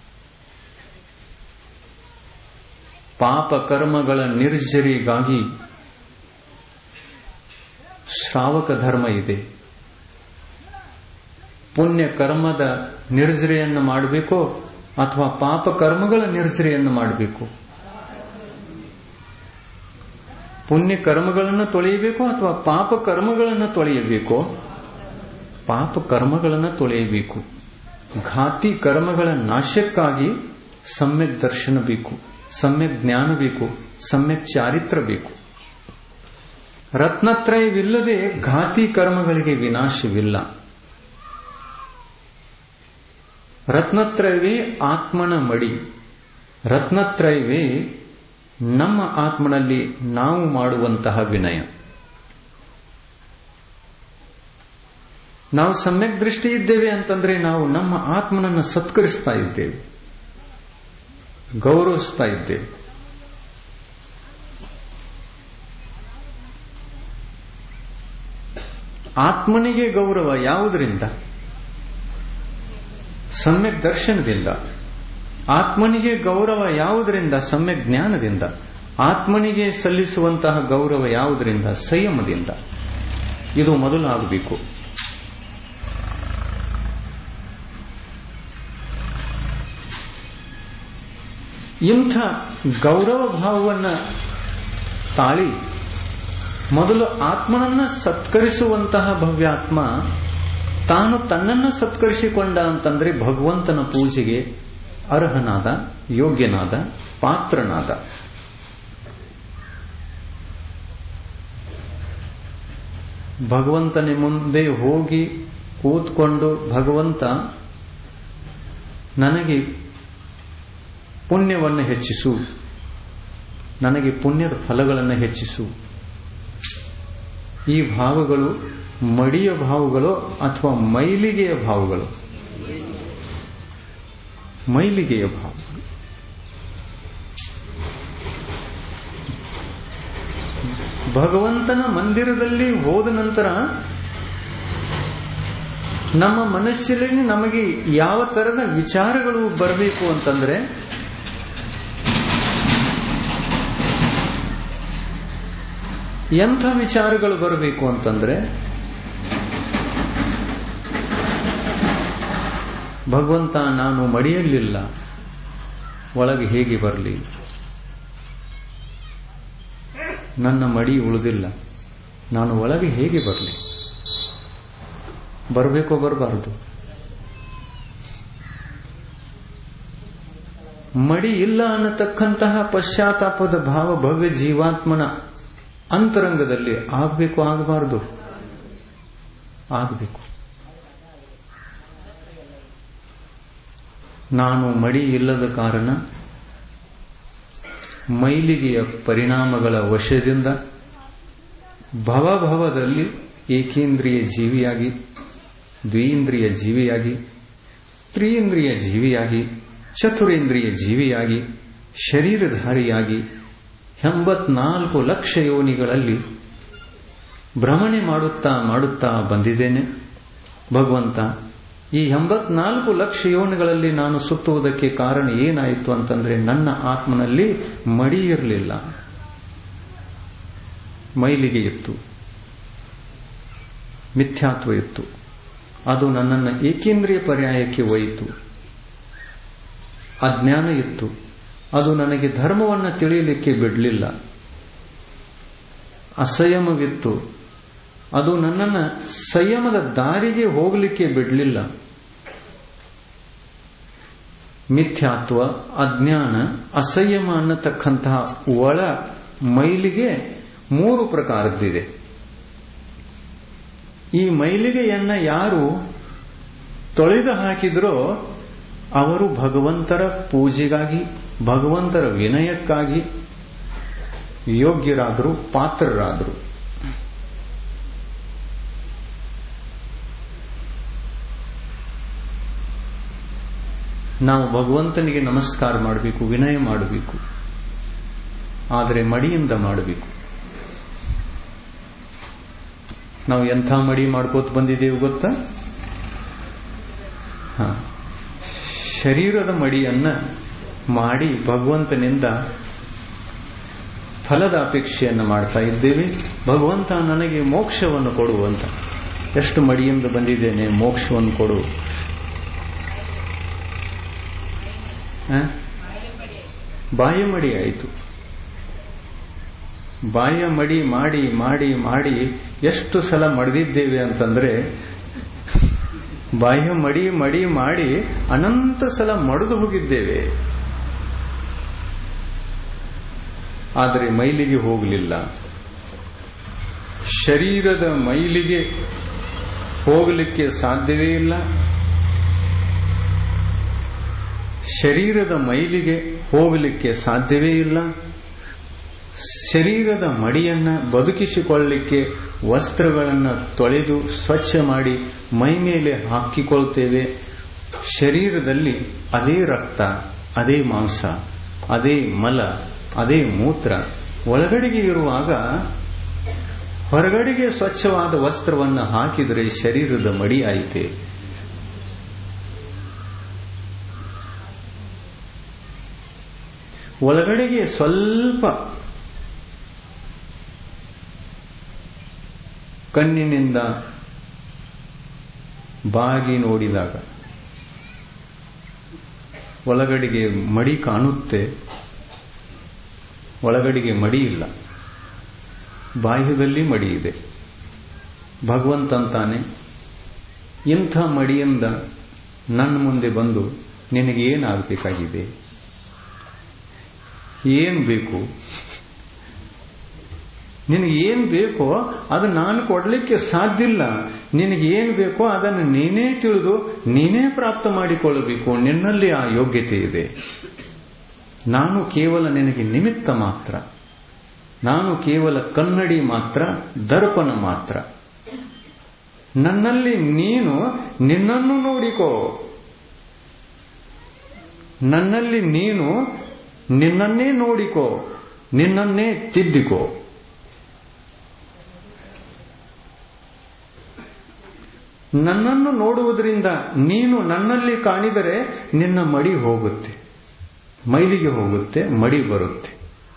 S1: ಪಾಪ ಕರ್ಮಗಳ ನಿರ್ಜರಿಗಾಗಿ ಶ್ರಾವಕ ಧರ್ಮ ಇದೆ ಪುಣ್ಯ ಕರ್ಮದ ನಿರ್ಜರಿಯನ್ನು ಮಾಡಬೇಕೋ ಅಥವಾ ಪಾಪ ಕರ್ಮಗಳ ನಿರ್ಜರಿಯನ್ನು ಮಾಡಬೇಕು ಪುಣ್ಯ ಕರ್ಮಗಳನ್ನು ತೊಳೆಯಬೇಕು ಅಥವಾ ಪಾಪ ಕರ್ಮಗಳನ್ನು ತೊಳೆಯಬೇಕು ಪಾಪ ಕರ್ಮಗಳನ್ನು ತೊಳೆಯಬೇಕು ಘಾತಿ ಕರ್ಮಗಳ ನಾಶಕ್ಕಾಗಿ ಸಮ್ಯಕ್ ದರ್ಶನ ಬೇಕು ಸಮ್ಯಕ್ ಜ್ಞಾನ ಬೇಕು ಸಮ್ಯಕ್ ಚಾರಿತ್ರ ಬೇಕು ರತ್ನತ್ರಯವಿಲ್ಲದೆ ಘಾತಿ ಕರ್ಮಗಳಿಗೆ ವಿನಾಶವಿಲ್ಲ ರತ್ನತ್ರಯವೇ ಆತ್ಮನ ಮಡಿ ರತ್ನತ್ರಯವೇ ನಮ್ಮ ಆತ್ಮನಲ್ಲಿ ನಾವು ಮಾಡುವಂತಹ ವಿನಯ ನಾವು ಸಮ್ಯಕ್ ದೃಷ್ಟಿ ಇದ್ದೇವೆ ಅಂತಂದ್ರೆ ನಾವು ನಮ್ಮ ಆತ್ಮನನ್ನು ಸತ್ಕರಿಸ್ತಾ ಇದ್ದೇವೆ ಗೌರವಿಸ್ತಾ ಇದ್ದೇವೆ ಆತ್ಮನಿಗೆ ಗೌರವ ಯಾವುದರಿಂದ ಸಮ್ಯಕ್ ದರ್ಶನದಿಂದ ಆತ್ಮನಿಗೆ ಗೌರವ ಯಾವುದರಿಂದ ಸಮ್ಯಕ್ ಜ್ಞಾನದಿಂದ ಆತ್ಮನಿಗೆ ಸಲ್ಲಿಸುವಂತಹ ಗೌರವ ಯಾವುದರಿಂದ ಸಂಯಮದಿಂದ ಇದು ಮೊದಲಾಗಬೇಕು ಇಂಥ ಗೌರವ ಭಾವವನ್ನು ತಾಳಿ ಮೊದಲು ಆತ್ಮನನ್ನ ಸತ್ಕರಿಸುವಂತಹ ಭವ್ಯಾತ್ಮ ತಾನು ತನ್ನನ್ನು ಸತ್ಕರಿಸಿಕೊಂಡ ಅಂತಂದ್ರೆ ಭಗವಂತನ ಪೂಜೆಗೆ ಅರ್ಹನಾದ ಯೋಗ್ಯನಾದ ಪಾತ್ರನಾದ ಭಗವಂತನ ಮುಂದೆ ಹೋಗಿ ಕೂತ್ಕೊಂಡು ಭಗವಂತ ನನಗೆ ಪುಣ್ಯವನ್ನು ಹೆಚ್ಚಿಸು ನನಗೆ ಪುಣ್ಯದ ಫಲಗಳನ್ನು ಹೆಚ್ಚಿಸು ಈ ಭಾವಗಳು ಮಡಿಯ ಭಾವಗಳು ಅಥವಾ ಮೈಲಿಗೆಯ ಭಾವಗಳು ಮೈಲಿಗೆಯ ಭಾವಗಳು ಭಗವಂತನ ಮಂದಿರದಲ್ಲಿ ಹೋದ ನಂತರ ನಮ್ಮ ಮನಸ್ಸಿನಲ್ಲಿ ನಮಗೆ ಯಾವ ತರದ ವಿಚಾರಗಳು ಬರಬೇಕು ಅಂತಂದ್ರೆ ಎಂಥ ವಿಚಾರಗಳು ಬರಬೇಕು ಅಂತಂದ್ರೆ ಭಗವಂತ ನಾನು ಮಡಿಯಲಿಲ್ಲ ಒಳಗೆ ಹೇಗೆ ಬರಲಿ ನನ್ನ ಮಡಿ ಉಳಿದಿಲ್ಲ ನಾನು ಒಳಗೆ ಹೇಗೆ ಬರಲಿ ಬರಬೇಕೋ ಬರಬಾರದು ಮಡಿ ಇಲ್ಲ ಅನ್ನತಕ್ಕಂತಹ ಪಶ್ಚಾತ್ತಾಪದ ಭಾವ ಭವ್ಯ ಜೀವಾತ್ಮನ ಅಂತರಂಗದಲ್ಲಿ ಆಗಬೇಕು ಆಗಬಾರದು ಆಗಬೇಕು ನಾನು ಮಡಿ ಇಲ್ಲದ ಕಾರಣ ಮೈಲಿಗೆಯ ಪರಿಣಾಮಗಳ ವಶದಿಂದ ಭವಭವದಲ್ಲಿ ಏಕೇಂದ್ರಿಯ ಜೀವಿಯಾಗಿ ದ್ವೀಂದ್ರಿಯ ಜೀವಿಯಾಗಿ ತ್ರಿಯೇಂದ್ರಿಯ ಜೀವಿಯಾಗಿ ಚತುರೇಂದ್ರಿಯ ಜೀವಿಯಾಗಿ ಶರೀರಧಾರಿಯಾಗಿ ಎಂಬತ್ನಾಲ್ಕು ಲಕ್ಷ ಯೋನಿಗಳಲ್ಲಿ ಭ್ರಮಣೆ ಮಾಡುತ್ತಾ ಮಾಡುತ್ತಾ ಬಂದಿದ್ದೇನೆ ಭಗವಂತ ಈ ಎಂಬತ್ನಾಲ್ಕು ಲಕ್ಷ ಯೋನಿಗಳಲ್ಲಿ ನಾನು ಸುತ್ತುವುದಕ್ಕೆ ಕಾರಣ ಏನಾಯಿತು ಅಂತಂದ್ರೆ ನನ್ನ ಆತ್ಮನಲ್ಲಿ ಮಡಿ ಇರಲಿಲ್ಲ ಮೈಲಿಗೆ ಇತ್ತು ಮಿಥ್ಯಾತ್ವ ಇತ್ತು ಅದು ನನ್ನನ್ನು ಏಕೇಂದ್ರಿಯ ಪರ್ಯಾಯಕ್ಕೆ ಒಯ್ಯಿತು ಅಜ್ಞಾನ ಇತ್ತು ಅದು ನನಗೆ ಧರ್ಮವನ್ನು ತಿಳಿಯಲಿಕ್ಕೆ ಬಿಡಲಿಲ್ಲ ಅಸಂಯಮವಿತ್ತು ಅದು ನನ್ನನ್ನು ಸಂಯಮದ ದಾರಿಗೆ ಹೋಗಲಿಕ್ಕೆ ಬಿಡಲಿಲ್ಲ ಮಿಥ್ಯಾತ್ವ ಅಜ್ಞಾನ ಅಸಂಯಮ ಅನ್ನತಕ್ಕಂತಹ ಒಳ ಮೈಲಿಗೆ ಮೂರು ಪ್ರಕಾರದ್ದಿದೆ ಈ ಮೈಲಿಗೆಯನ್ನ ಯಾರು ತೊಳೆದು ಹಾಕಿದ್ರೋ ಅವರು ಭಗವಂತರ ಪೂಜೆಗಾಗಿ ಭಗವಂತರ ವಿನಯಕ್ಕಾಗಿ ಯೋಗ್ಯರಾದರು ಪಾತ್ರರಾದರು ನಾವು ಭಗವಂತನಿಗೆ ನಮಸ್ಕಾರ ಮಾಡಬೇಕು ವಿನಯ ಮಾಡಬೇಕು ಆದರೆ ಮಡಿಯಿಂದ ಮಾಡಬೇಕು ನಾವು ಎಂಥ ಮಡಿ ಮಾಡ್ಕೋತ ಬಂದಿದ್ದೇವೆ ಗೊತ್ತಾ ಹ ಶರೀರದ ಮಡಿಯನ್ನ ಮಾಡಿ ಭಗವಂತನಿಂದ ಫಲದ ಅಪೇಕ್ಷೆಯನ್ನು ಮಾಡ್ತಾ ಇದ್ದೇವೆ ಭಗವಂತ ನನಗೆ ಮೋಕ್ಷವನ್ನು ಕೊಡುವಂತ ಎಷ್ಟು ಮಡಿಯಿಂದ ಬಂದಿದ್ದೇನೆ ಮೋಕ್ಷವನ್ನು ಕೊಡು ಬಾಯ ಮಡಿ ಆಯಿತು ಬಾಯ ಮಡಿ ಮಾಡಿ ಮಾಡಿ ಮಾಡಿ ಎಷ್ಟು ಸಲ ಮಡಿದಿದ್ದೇವೆ ಅಂತಂದ್ರೆ ಬಾಹ್ಯ ಮಡಿ ಮಡಿ ಮಾಡಿ ಅನಂತ ಸಲ ಮಡಿದು ಹೋಗಿದ್ದೇವೆ ಆದರೆ ಮೈಲಿಗೆ ಹೋಗಲಿಲ್ಲ ಶರೀರದ ಮೈಲಿಗೆ ಹೋಗಲಿಕ್ಕೆ ಸಾಧ್ಯವೇ ಇಲ್ಲ ಶರೀರದ ಮೈಲಿಗೆ ಹೋಗಲಿಕ್ಕೆ ಸಾಧ್ಯವೇ ಇಲ್ಲ ಶರೀರದ ಮಡಿಯನ್ನ ಬದುಕಿಸಿಕೊಳ್ಳಲಿಕ್ಕೆ ವಸ್ತ್ರಗಳನ್ನು ತೊಳೆದು ಸ್ವಚ್ಛ ಮಾಡಿ ಮೈ ಮೇಲೆ ಹಾಕಿಕೊಳ್ತೇವೆ ಶರೀರದಲ್ಲಿ ಅದೇ ರಕ್ತ ಅದೇ ಮಾಂಸ ಅದೇ ಮಲ ಅದೇ ಮೂತ್ರ ಒಳಗಡೆಗೆ ಇರುವಾಗ ಹೊರಗಡೆಗೆ ಸ್ವಚ್ಛವಾದ ವಸ್ತ್ರವನ್ನು ಹಾಕಿದರೆ ಶರೀರದ ಮಡಿ ಆಯಿತೆ ಒಳಗಡೆಗೆ ಸ್ವಲ್ಪ ಕಣ್ಣಿನಿಂದ ಬಾಗಿ ನೋಡಿದಾಗ ಒಳಗಡೆಗೆ ಮಡಿ ಕಾಣುತ್ತೆ ಒಳಗಡೆಗೆ ಮಡಿ ಇಲ್ಲ ಬಾಹ್ಯದಲ್ಲಿ ಮಡಿ ಇದೆ ಭಗವಂತಂತಾನೆ ಇಂಥ ಮಡಿಯಿಂದ ನನ್ನ ಮುಂದೆ ಬಂದು ನಿನಗೆ ಏನಾಗಬೇಕಾಗಿದೆ ಏನ್ ಬೇಕು ನಿನಗೆ ಏನ್ ಬೇಕೋ ಅದು ನಾನು ಕೊಡಲಿಕ್ಕೆ ಸಾಧ್ಯ ಇಲ್ಲ ನಿನಗೆ ಏನ್ ಬೇಕೋ ಅದನ್ನು ನೀನೇ ತಿಳಿದು ನೀನೇ ಪ್ರಾಪ್ತ ಮಾಡಿಕೊಳ್ಳಬೇಕು ನಿನ್ನಲ್ಲಿ ಆ ಯೋಗ್ಯತೆ ಇದೆ ನಾನು ಕೇವಲ ನಿನಗೆ ನಿಮಿತ್ತ ಮಾತ್ರ ನಾನು ಕೇವಲ ಕನ್ನಡಿ ಮಾತ್ರ ದರ್ಪಣ ಮಾತ್ರ ನನ್ನಲ್ಲಿ ನೀನು ನಿನ್ನನ್ನು ನೋಡಿಕೋ ನನ್ನಲ್ಲಿ ನೀನು ನಿನ್ನನ್ನೇ ನೋಡಿಕೋ ನಿನ್ನನ್ನೇ ತಿದ್ದಿಕೋ ನನ್ನನ್ನು ನೋಡುವುದರಿಂದ ನೀನು ನನ್ನಲ್ಲಿ ಕಾಣಿದರೆ ನಿನ್ನ ಮಡಿ ಹೋಗುತ್ತೆ ಮೈಲಿಗೆ ಹೋಗುತ್ತೆ ಮಡಿ ಬರುತ್ತೆ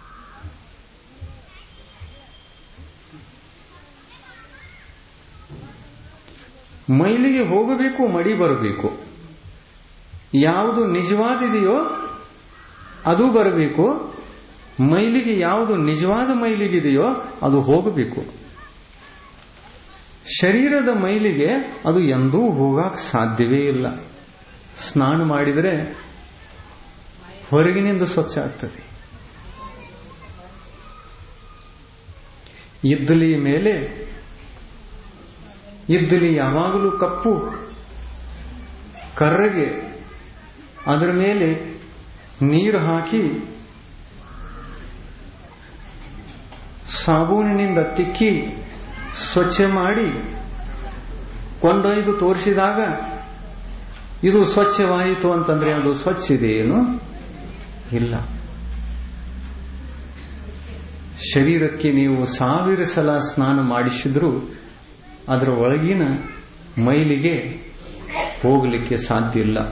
S1: ಮೈಲಿಗೆ ಹೋಗಬೇಕು ಮಡಿ ಬರಬೇಕು ಯಾವುದು ನಿಜವಾದಿದೆಯೋ ಅದು ಬರಬೇಕು ಮೈಲಿಗೆ ಯಾವುದು ನಿಜವಾದ ಮೈಲಿಗಿದೆಯೋ ಅದು ಹೋಗಬೇಕು ಶರೀರದ ಮೈಲಿಗೆ ಅದು ಎಂದೂ ಹೋಗಕ್ಕೆ ಸಾಧ್ಯವೇ ಇಲ್ಲ ಸ್ನಾನ ಮಾಡಿದರೆ ಹೊರಗಿನಿಂದ ಸ್ವಚ್ಛ ಆಗ್ತದೆ ಇದ್ದಲಿ ಮೇಲೆ ಇದ್ದಲಿ ಯಾವಾಗಲೂ ಕಪ್ಪು ಕರ್ರಗೆ ಅದರ ಮೇಲೆ ನೀರು ಹಾಕಿ ಸಾಬೂನಿನಿಂದ ತಿಕ್ಕಿ ಸ್ವಚ್ಛ ಮಾಡಿ ಕೊಂಡೊಯ್ದು ತೋರಿಸಿದಾಗ ಇದು ಸ್ವಚ್ಛವಾಯಿತು ಅಂತಂದ್ರೆ ಅದು ಸ್ವಚ್ಛ ಇದೆ ಏನು ಇಲ್ಲ ಶರೀರಕ್ಕೆ ನೀವು ಸಾವಿರ ಸಲ ಸ್ನಾನ ಮಾಡಿಸಿದ್ರೂ ಅದರ ಒಳಗಿನ ಮೈಲಿಗೆ ಹೋಗಲಿಕ್ಕೆ ಸಾಧ್ಯ ಇಲ್ಲ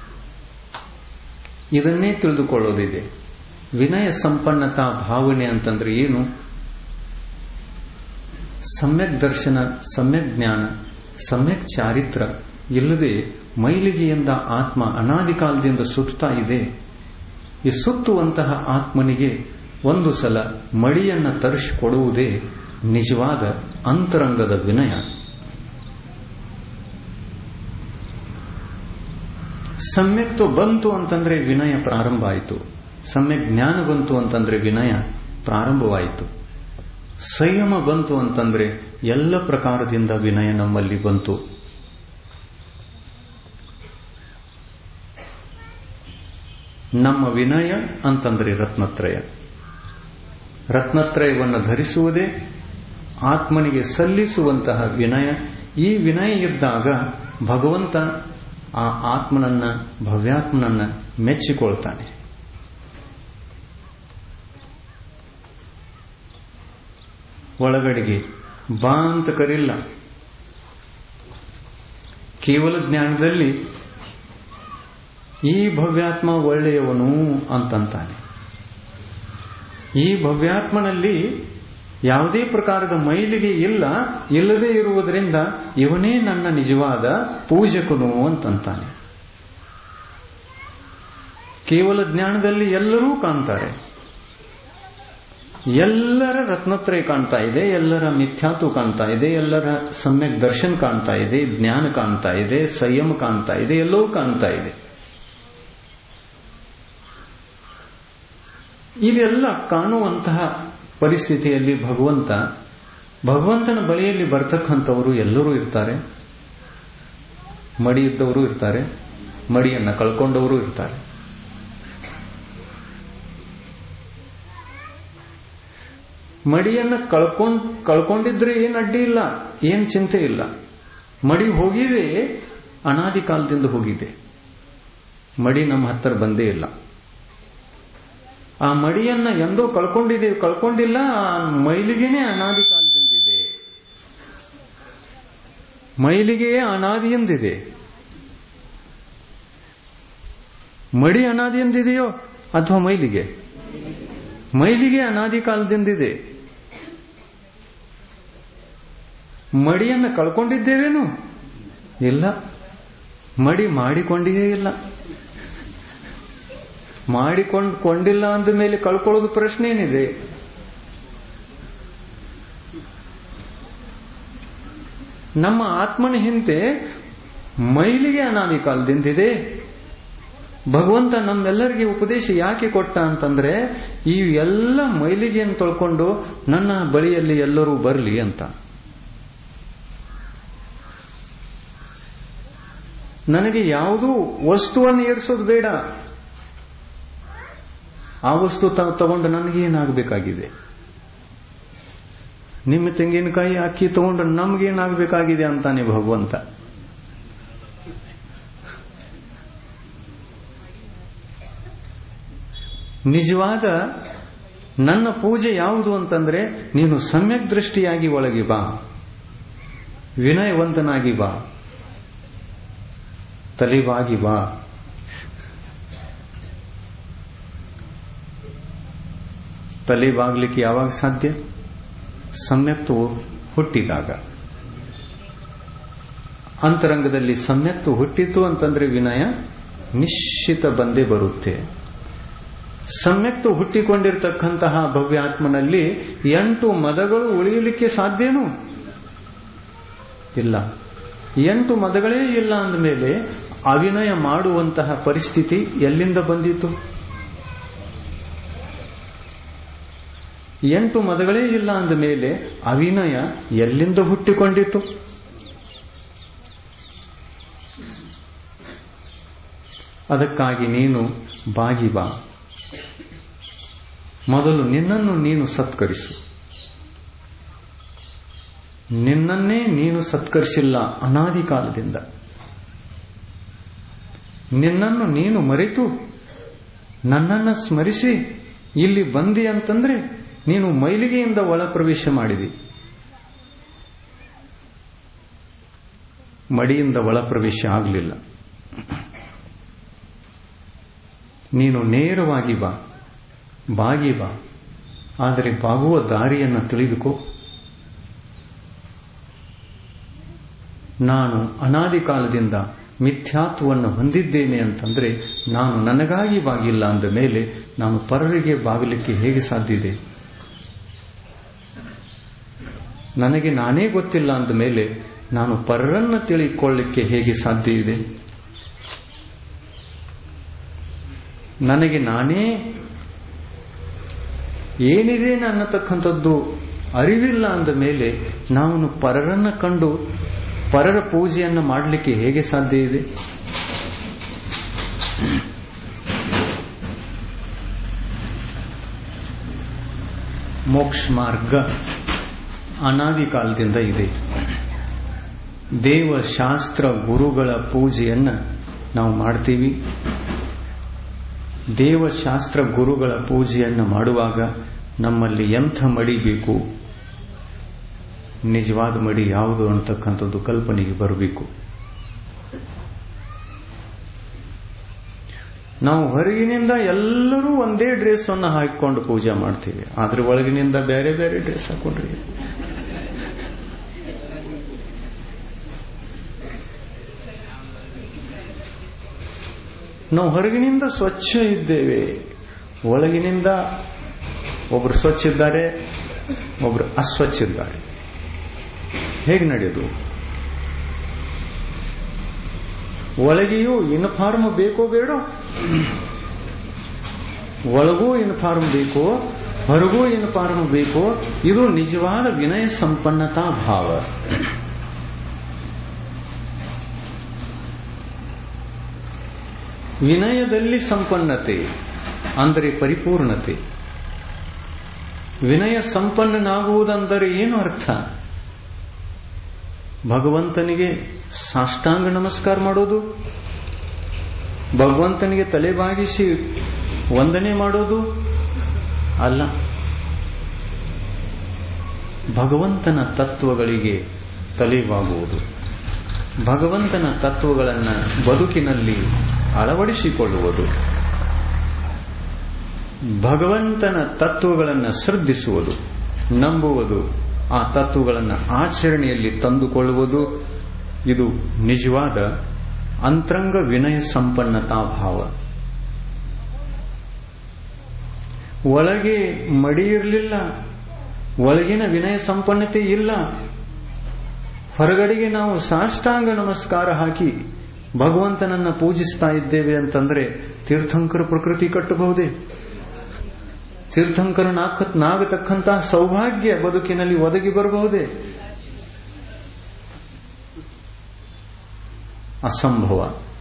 S1: ಇದನ್ನೇ ತಿಳಿದುಕೊಳ್ಳೋದಿದೆ ವಿನಯ ಸಂಪನ್ನತಾ ಭಾವನೆ ಅಂತಂದ್ರೆ ಏನು ಸಮ್ಯಕ್ ದರ್ಶನ ಸಮ್ಯಕ್ ಜ್ಞಾನ ಸಮ್ಯಕ್ ಚಾರಿತ್ರ ಇಲ್ಲದೆ ಮೈಲಿಗೆಯಿಂದ ಆತ್ಮ ಅನಾದಿ ಕಾಲದಿಂದ ಸುತ್ತಾ ಇದೆ ಈ ಸುತ್ತುವಂತಹ ಆತ್ಮನಿಗೆ ಒಂದು ಸಲ ಮಡಿಯನ್ನ ತರಿಸಿಕೊಡುವುದೇ ನಿಜವಾದ ಅಂತರಂಗದ ವಿನಯ ಸಮ್ಯಕ್ತು ಬಂತು ಅಂತಂದ್ರೆ ವಿನಯ ಪ್ರಾರಂಭ ಆಯಿತು ಸಮ್ಯಕ್ ಜ್ಞಾನ ಬಂತು ಅಂತಂದ್ರೆ ವಿನಯ ಪ್ರಾರಂಭವಾಯಿತು ಸಂಯಮ ಬಂತು ಅಂತಂದ್ರೆ ಎಲ್ಲ ಪ್ರಕಾರದಿಂದ ವಿನಯ ನಮ್ಮಲ್ಲಿ ಬಂತು ನಮ್ಮ ವಿನಯ ಅಂತಂದ್ರೆ ರತ್ನತ್ರಯ ರತ್ನತ್ರಯವನ್ನು ಧರಿಸುವುದೇ ಆತ್ಮನಿಗೆ ಸಲ್ಲಿಸುವಂತಹ ವಿನಯ ಈ ವಿನಯ ಇದ್ದಾಗ ಭಗವಂತ ಆ ಆತ್ಮನನ್ನ ಭವ್ಯಾತ್ಮನನ್ನ ಮೆಚ್ಚಿಕೊಳ್ತಾನೆ ಒಳಗಡೆಗೆ ಬಾ ಅಂತ ಕರಿಲ್ಲ ಕೇವಲ ಜ್ಞಾನದಲ್ಲಿ ಈ ಭವ್ಯಾತ್ಮ ಒಳ್ಳೆಯವನು ಅಂತಂತಾನೆ ಈ ಭವ್ಯಾತ್ಮನಲ್ಲಿ ಯಾವುದೇ ಪ್ರಕಾರದ ಮೈಲಿಗೆ ಇಲ್ಲ ಇಲ್ಲದೆ ಇರುವುದರಿಂದ ಇವನೇ ನನ್ನ ನಿಜವಾದ ಪೂಜಕನು ಅಂತಂತಾನೆ ಕೇವಲ ಜ್ಞಾನದಲ್ಲಿ ಎಲ್ಲರೂ ಕಾಣ್ತಾರೆ ಎಲ್ಲರ ರತ್ನತ್ರಯ ಕಾಣ್ತಾ ಇದೆ ಎಲ್ಲರ ಮಿಥ್ಯಾತು ಕಾಣ್ತಾ ಇದೆ ಎಲ್ಲರ ಸಮ್ಯಕ್ ದರ್ಶನ್ ಕಾಣ್ತಾ ಇದೆ ಜ್ಞಾನ ಕಾಣ್ತಾ ಇದೆ ಸಂಯಮ ಕಾಣ್ತಾ ಇದೆ ಎಲ್ಲವೂ ಕಾಣ್ತಾ ಇದೆ ಇದೆಲ್ಲ ಕಾಣುವಂತಹ ಪರಿಸ್ಥಿತಿಯಲ್ಲಿ ಭಗವಂತ ಭಗವಂತನ ಬಳಿಯಲ್ಲಿ ಬರ್ತಕ್ಕಂಥವರು ಎಲ್ಲರೂ ಇರ್ತಾರೆ ಮಡಿ ಇದ್ದವರು ಇರ್ತಾರೆ ಮಡಿಯನ್ನ ಕಳ್ಕೊಂಡವರು ಇರ್ತಾರೆ ಮಡಿಯನ್ನ ಕಳ್ಕೊಂಡ್ ಕಳ್ಕೊಂಡಿದ್ರೆ ಏನ್ ಅಡ್ಡಿ ಇಲ್ಲ ಏನ್ ಚಿಂತೆ ಇಲ್ಲ ಮಡಿ ಹೋಗಿದೆ ಅನಾದಿ ಕಾಲದಿಂದ ಹೋಗಿದೆ ಮಡಿ ನಮ್ಮ ಹತ್ತಿರ ಬಂದೇ ಇಲ್ಲ ಆ ಮಡಿಯನ್ನ ಎಂದೋ ಕಳ್ಕೊಂಡಿದ್ದೀವಿ ಕಳ್ಕೊಂಡಿಲ್ಲ ಆ ಮೈಲಿಗೆನೇ ಅನಾದಿ ಕಾಲದಿಂದಿದೆ ಮೈಲಿಗೆಯೇ ಅನಾದಿಯಿಂದಿದೆ ಮಡಿ ಅನಾದಿಯಿಂದಿದೆಯೋ ಅಥವಾ ಮೈಲಿಗೆ ಮೈಲಿಗೆ ಅನಾದಿ ಕಾಲದಿಂದಿದೆ ಮಡಿಯನ್ನ ಕಳ್ಕೊಂಡಿದ್ದೇವೇನು ಇಲ್ಲ ಮಡಿ ಮಾಡಿಕೊಂಡಿಯೇ ಇಲ್ಲ ಮಾಡಿಕೊಂಡು ಕೊಂಡಿಲ್ಲ ಅಂದ ಮೇಲೆ ಕಳ್ಕೊಳ್ಳೋದು ಪ್ರಶ್ನೆ ಏನಿದೆ ನಮ್ಮ ಆತ್ಮನ ಹಿಂದೆ ಮೈಲಿಗೆ ಅನಾದಿ ಕಾಲದಿಂದಿದೆ ಭಗವಂತ ನಮ್ಮೆಲ್ಲರಿಗೆ ಉಪದೇಶ ಯಾಕೆ ಕೊಟ್ಟ ಅಂತಂದ್ರೆ ಈ ಎಲ್ಲ ಮೈಲಿಗೆಯನ್ನು ತೊಳ್ಕೊಂಡು ನನ್ನ ಬಳಿಯಲ್ಲಿ ಎಲ್ಲರೂ ಬರಲಿ ಅಂತ ನನಗೆ ಯಾವುದೂ ವಸ್ತುವನ್ನು ಏರಿಸೋದು ಬೇಡ ಆ ವಸ್ತು ತಗೊಂಡು ನನಗೇನಾಗಬೇಕಾಗಿದೆ ನಿಮ್ಮ ತೆಂಗಿನಕಾಯಿ ಅಕ್ಕಿ ತಗೊಂಡು ನಮ್ಗೇನಾಗಬೇಕಾಗಿದೆ ಅಂತಾನೆ ಭಗವಂತ ನಿಜವಾದ ನನ್ನ ಪೂಜೆ ಯಾವುದು ಅಂತಂದ್ರೆ ನೀನು ಸಮ್ಯಕ್ ದೃಷ್ಟಿಯಾಗಿ ಒಳಗೆ ಬಾ ವಿನಯವಂತನಾಗಿ ಬಾ ತಲೆಬಾಗಿ ಬಾ ತಲೆ ಬಾಗ್ಲಿಕ್ಕೆ ಯಾವಾಗ ಸಾಧ್ಯ ಸಮ್ಯಕ್ತು ಹುಟ್ಟಿದಾಗ ಅಂತರಂಗದಲ್ಲಿ ಸಮ್ಯಕ್ತು ಹುಟ್ಟಿತು ಅಂತಂದ್ರೆ ವಿನಯ ನಿಶ್ಚಿತ ಬಂದೇ ಬರುತ್ತೆ ಸಮ್ಯಕ್ತು ಹುಟ್ಟಿಕೊಂಡಿರ್ತಕ್ಕಂತಹ ಭವ್ಯಾತ್ಮನಲ್ಲಿ ಎಂಟು ಮದಗಳು ಉಳಿಯಲಿಕ್ಕೆ ಸಾಧ್ಯನೂ ಇಲ್ಲ ಎಂಟು ಮದಗಳೇ ಇಲ್ಲ ಅಂದಮೇಲೆ ಅವಿನಯ ಮಾಡುವಂತಹ ಪರಿಸ್ಥಿತಿ ಎಲ್ಲಿಂದ ಬಂದಿತು ಎಂಟು ಮದಗಳೇ ಇಲ್ಲ ಅಂದ ಮೇಲೆ ಅವಿನಯ ಎಲ್ಲಿಂದ ಹುಟ್ಟಿಕೊಂಡಿತು ಅದಕ್ಕಾಗಿ ನೀನು ಬಾಗಿ ಬಾ ಮೊದಲು ನಿನ್ನನ್ನು ನೀನು ಸತ್ಕರಿಸು ನಿನ್ನನ್ನೇ ನೀನು ಸತ್ಕರಿಸಿಲ್ಲ ಅನಾದಿ ಕಾಲದಿಂದ ನಿನ್ನನ್ನು ನೀನು ಮರೆತು ನನ್ನನ್ನು ಸ್ಮರಿಸಿ ಇಲ್ಲಿ ಬಂದಿ ಅಂತಂದ್ರೆ ನೀನು ಮೈಲಿಗೆಯಿಂದ ಒಳ ಪ್ರವೇಶ ಮಾಡಿದಿ ಮಡಿಯಿಂದ ಒಳ ಪ್ರವೇಶ ಆಗಲಿಲ್ಲ ನೀನು ನೇರವಾಗಿ ಬಾ ಬಾಗಿ ಬಾ ಆದರೆ ಬಾಗುವ ದಾರಿಯನ್ನು ತಿಳಿದುಕೋ ನಾನು ಅನಾದಿ ಕಾಲದಿಂದ ಮಿಥ್ಯಾತ್ವವನ್ನು ಹೊಂದಿದ್ದೇನೆ ಅಂತಂದ್ರೆ ನಾನು ನನಗಾಗಿ ಬಾಗಿಲ್ಲ ಅಂದ ಮೇಲೆ ನಾನು ಪರರಿಗೆ ಬಾಗಲಿಕ್ಕೆ ಹೇಗೆ ಸಾಧ್ಯ ಇದೆ ನನಗೆ ನಾನೇ ಗೊತ್ತಿಲ್ಲ ಅಂದ ಮೇಲೆ ನಾನು ಪರರನ್ನ ತಿಳಿಕೊಳ್ಳಿಕ್ಕೆ ಹೇಗೆ ಸಾಧ್ಯ ಇದೆ ನನಗೆ ನಾನೇ ಏನಿದೆ ಅನ್ನತಕ್ಕಂಥದ್ದು ಅರಿವಿಲ್ಲ ಅಂದ ಮೇಲೆ ನಾನು ಪರರನ್ನ ಕಂಡು ಪರರ ಪೂಜೆಯನ್ನು ಮಾಡಲಿಕ್ಕೆ ಹೇಗೆ ಸಾಧ್ಯ ಇದೆ ಮೋಕ್ಷ ಮಾರ್ಗ ಅನಾದಿ ಕಾಲದಿಂದ ಇದೆ ದೇವಶಾಸ್ತ್ರ ಗುರುಗಳ ಪೂಜೆಯನ್ನ ನಾವು ಮಾಡ್ತೀವಿ ದೇವಶಾಸ್ತ್ರ ಗುರುಗಳ ಪೂಜೆಯನ್ನು ಮಾಡುವಾಗ ನಮ್ಮಲ್ಲಿ ಎಂಥ ಮಡಿ ಬೇಕು ನಿಜವಾದ ಮಡಿ ಯಾವುದು ಅಂತಕ್ಕಂಥದ್ದು ಕಲ್ಪನೆಗೆ ಬರಬೇಕು ನಾವು ಹೊರಗಿನಿಂದ ಎಲ್ಲರೂ ಒಂದೇ ಡ್ರೆಸ್ ಅನ್ನು ಹಾಕಿಕೊಂಡು ಪೂಜೆ ಮಾಡ್ತೀವಿ ಆದ್ರೆ ಒಳಗಿನಿಂದ ಬೇರೆ ಬೇರೆ ಡ್ರೆಸ್ ಹಾಕೊಂಡ್ರಿ ನಾವು ಹೊರಗಿನಿಂದ ಸ್ವಚ್ಛ ಇದ್ದೇವೆ ಒಳಗಿನಿಂದ ಒಬ್ರು ಸ್ವಚ್ಛ ಇದ್ದಾರೆ ಒಬ್ರು ಅಸ್ವಚ್ಛ ಇದ್ದಾರೆ ಹೇಗೆ ನಡೆಯೋದು ಒಳಗೆಯೂ ಯೂನಿಫಾರ್ಮ್ ಬೇಕೋ ಬೇಡೋ ಒಳಗೂ ಯೂನಿಫಾರ್ಮ್ ಬೇಕೋ ಹೊರಗೂ ಯೂನಿಫಾರ್ಮ್ ಬೇಕೋ ಇದು ನಿಜವಾದ ವಿನಯ ಸಂಪನ್ನತಾ ಭಾವ ವಿನಯದಲ್ಲಿ ಸಂಪನ್ನತೆ ಅಂದರೆ ಪರಿಪೂರ್ಣತೆ ವಿನಯ ಸಂಪನ್ನನಾಗುವುದಂದರೆ ಏನು ಅರ್ಥ ಭಗವಂತನಿಗೆ ಸಾಷ್ಟಾಂಗ ನಮಸ್ಕಾರ ಮಾಡೋದು ಭಗವಂತನಿಗೆ ತಲೆ ಬಾಗಿಸಿ ವಂದನೆ ಮಾಡೋದು ಅಲ್ಲ ಭಗವಂತನ ತತ್ವಗಳಿಗೆ ತಲೆಬಾಗುವುದು ಭಗವಂತನ ತತ್ವಗಳನ್ನು ಬದುಕಿನಲ್ಲಿ ಅಳವಡಿಸಿಕೊಳ್ಳುವುದು ಭಗವಂತನ ತತ್ವಗಳನ್ನು ಶ್ರದ್ಧಿಸುವುದು ನಂಬುವುದು ಆ ತತ್ವಗಳನ್ನು ಆಚರಣೆಯಲ್ಲಿ ತಂದುಕೊಳ್ಳುವುದು ಇದು ನಿಜವಾದ ಅಂತರಂಗ ವಿನಯ ಸಂಪನ್ನತಾ ಭಾವ ಒಳಗೆ ಮಡಿ ಇರಲಿಲ್ಲ ಒಳಗಿನ ವಿನಯ ಸಂಪನ್ನತೆ ಇಲ್ಲ ಹೊರಗಡೆಗೆ ನಾವು ಸಾಷ್ಟಾಂಗ ನಮಸ್ಕಾರ ಹಾಕಿ ಭಗವಂತನನ್ನ ಪೂಜಿಸ್ತಾ ಇದ್ದೇವೆ ಅಂತಂದ್ರೆ ತೀರ್ಥಂಕರ ಪ್ರಕೃತಿ ಕಟ್ಟಬಹುದೇ ತೀರ್ಥಂಕರನಾಗತಕ್ಕಂತಹ ಸೌಭಾಗ್ಯ ಬದುಕಿನಲ್ಲಿ ಒದಗಿ ಬರಬಹುದೇ ಅಸಂಭವ